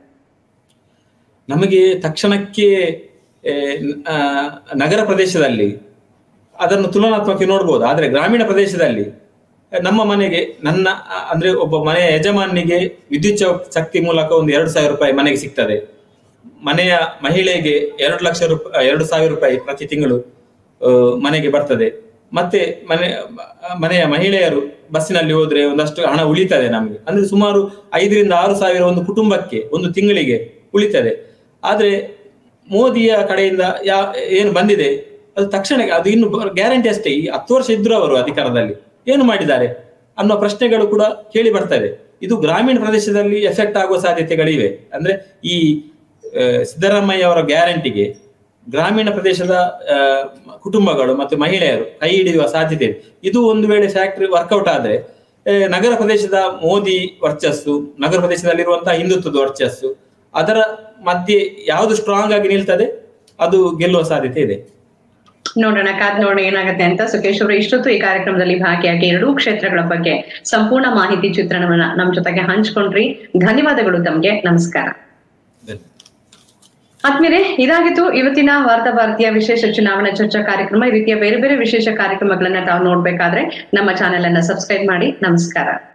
ನಮಗೆ ತಕ್ಷಣಕ್ಕೆ ಏ, ನ- ಆ, ನಗರ ಪ್ರದೇಶದಲ್ಲಿ ಅದನ್ನು ತುಲನಾತ್ಮಕ ನೋಡ್ಬೋದು ಆದ್ರೆ ಗ್ರಾಮೀಣ ಪ್ರದೇಶದಲ್ಲಿ ನಮ್ಮ ಮನೆಗೆ ನನ್ನ ಆ, ಅಂದ್ರೆ ಒಬ್ಬ ಮನೆಯ ಯಜಮಾನಿಗೆ ವಿದ್ಯುತ್ ಚೌ- ಶಕ್ತಿ ಮೂಲಕ ಒಂದು ಎರಡು ಸಾವಿರ ರೂಪಾಯಿ ಮನೆಗೆ ಸಿಗ್ತದೆ ಮನೆಯ ಮಹಿಳೆಗೆ ಎರಡು ಲಕ್ಷ ರೂಪಾಯಿ ಎರಡು ಸಾವಿರ ರೂಪಾಯಿ ಪ್ರತಿ ತಿಂಗಳು ಆ, ಮನೆಗೆ ಬರ್ತದೆ ಮತ್ತೆ ಮನೆ ಮನೆಯ ಮಹಿಳೆಯರು ಬಸ್ಸಿನಲ್ಲಿ ಹೋದ್ರೆ ಒಂದಷ್ಟು ಹಣ ಉಳಿತದೆ ನಮಗೆ ಅಂದ್ರೆ ಸುಮಾರು ಐದರಿಂದ ಆರು ಸಾವಿರ ಒಂದು ಕುಟುಂಬಕ್ಕೆ ಒಂದು ತಿಂಗಳಿಗೆ ಉಳಿತದೆ ಆದ್ರೆ ಮೋದಿಯ ಕಡೆಯಿಂದ ಯಾ ಏನು ಬಂದಿದೆ ಅದು ತಕ್ಷಣಕ್ಕೆ ಅದು ಇನ್ನು ಗ್ಯಾರಂಟಿ ಅಷ್ಟೇ ಈ ಹತ್ತು ವರ್ಷ ಇದ್ರು ಅವರು ಅಧಿಕಾರದಲ್ಲಿ ಏನು ಮಾಡಿದ್ದಾರೆ ಅನ್ನೋ ಪ್ರಶ್ನೆಗಳು ಕೂಡ ಕೇಳಿ ಬರ್ತದೆ ಇದು ಗ್ರಾಮೀಣ ಪ್ರದೇಶದಲ್ಲಿ ಎಫೆಕ್ಟ್ ಆಗುವ ಸಾಧ್ಯತೆಗಳಿವೆ ಅಂದ್ರೆ ಈ ಆ, ಸಿದ್ದರಾಮಯ್ಯ ಅವರ ಗ್ಯಾರಂಟಿಗೆ ಗ್ರಾಮೀಣ ಪ್ರದೇಶದ ಆ, ಕುಟುಂಬಗಳು ಮತ್ತು ಮಹಿಳೆಯರು ಕೈ ಹಿಡಿಯುವ ಸಾಧ್ಯತೆ ಇದೆ ಇದು ಒಂದು ವೇಳೆ ಫ್ಯಾಕ್ಟರಿ ವರ್ಕೌಟ್ ಆದ್ರೆ ಆ, ನಗರ ಪ್ರದೇಶದ ಮೋದಿ ವರ್ಚಸ್ಸು ನಗರ ಪ್ರದೇಶದಲ್ಲಿರುವಂತಹ ಹಿಂದುತ್ವದ ವರ್ಚಸ್ಸು ಅದರ ಮಧ್ಯೆ ಯಾವುದು ಸ್ಟ್ರಾಂಗ್ ಆಗಿ ನಿಲ್ತದೆ ಅದು ಗೆಲ್ಲುವ ಸಾಧ್ಯತೆ ಇದೆ ನೋಡೋಣ ಕಾದ್ ನೋಡೋಣ ಏನಾಗುತ್ತೆ ಅಂತ ಸುಖೇಶ್ ಅವರು ಇಷ್ಟೊತ್ತು ಈ ಕಾರ್ಯಕ್ರಮದಲ್ಲಿ ಭಾಗಿಯಾಗಿ ಎರಡೂ ಕ್ಷೇತ್ರಗಳ ಬಗ್ಗೆ ಸಂಪೂರ್ಣ ಮಾಹಿತಿ ಚಿತ್ರಣವನ್ನ ನಮ್ ಜೊತೆಗೆ ಹಂಚ್ಕೊಂಡ್ರಿ ಧನ್ಯವಾದಗಳು ತಮ್ಗೆ ನಮಸ್ಕಾರ ಧನ್ಯವಾದ. ಆದ್ಮೇಲೆ ಇದಾಗಿತ್ತು ಇವತ್ತಿನ ವಾರ್ತಾ ಭಾರತೀಯ ವಿಶೇಷ ಚುನಾವಣಾ ಚರ್ಚಾ ಕಾರ್ಯಕ್ರಮ ಈ ರೀತಿಯ ಬೇರೆ ಬೇರೆ ವಿಶೇಷ ಕಾರ್ಯಕ್ರಮಗಳನ್ನ ತಾವು ನೋಡ್ಬೇಕಾದ್ರೆ ನಮ್ಮ ಚಾನೆಲ್ ಅನ್ನ ಸಬ್ಸ್ಕ್ರೈಬ್ ಮಾಡಿ ನಮಸ್ಕಾರ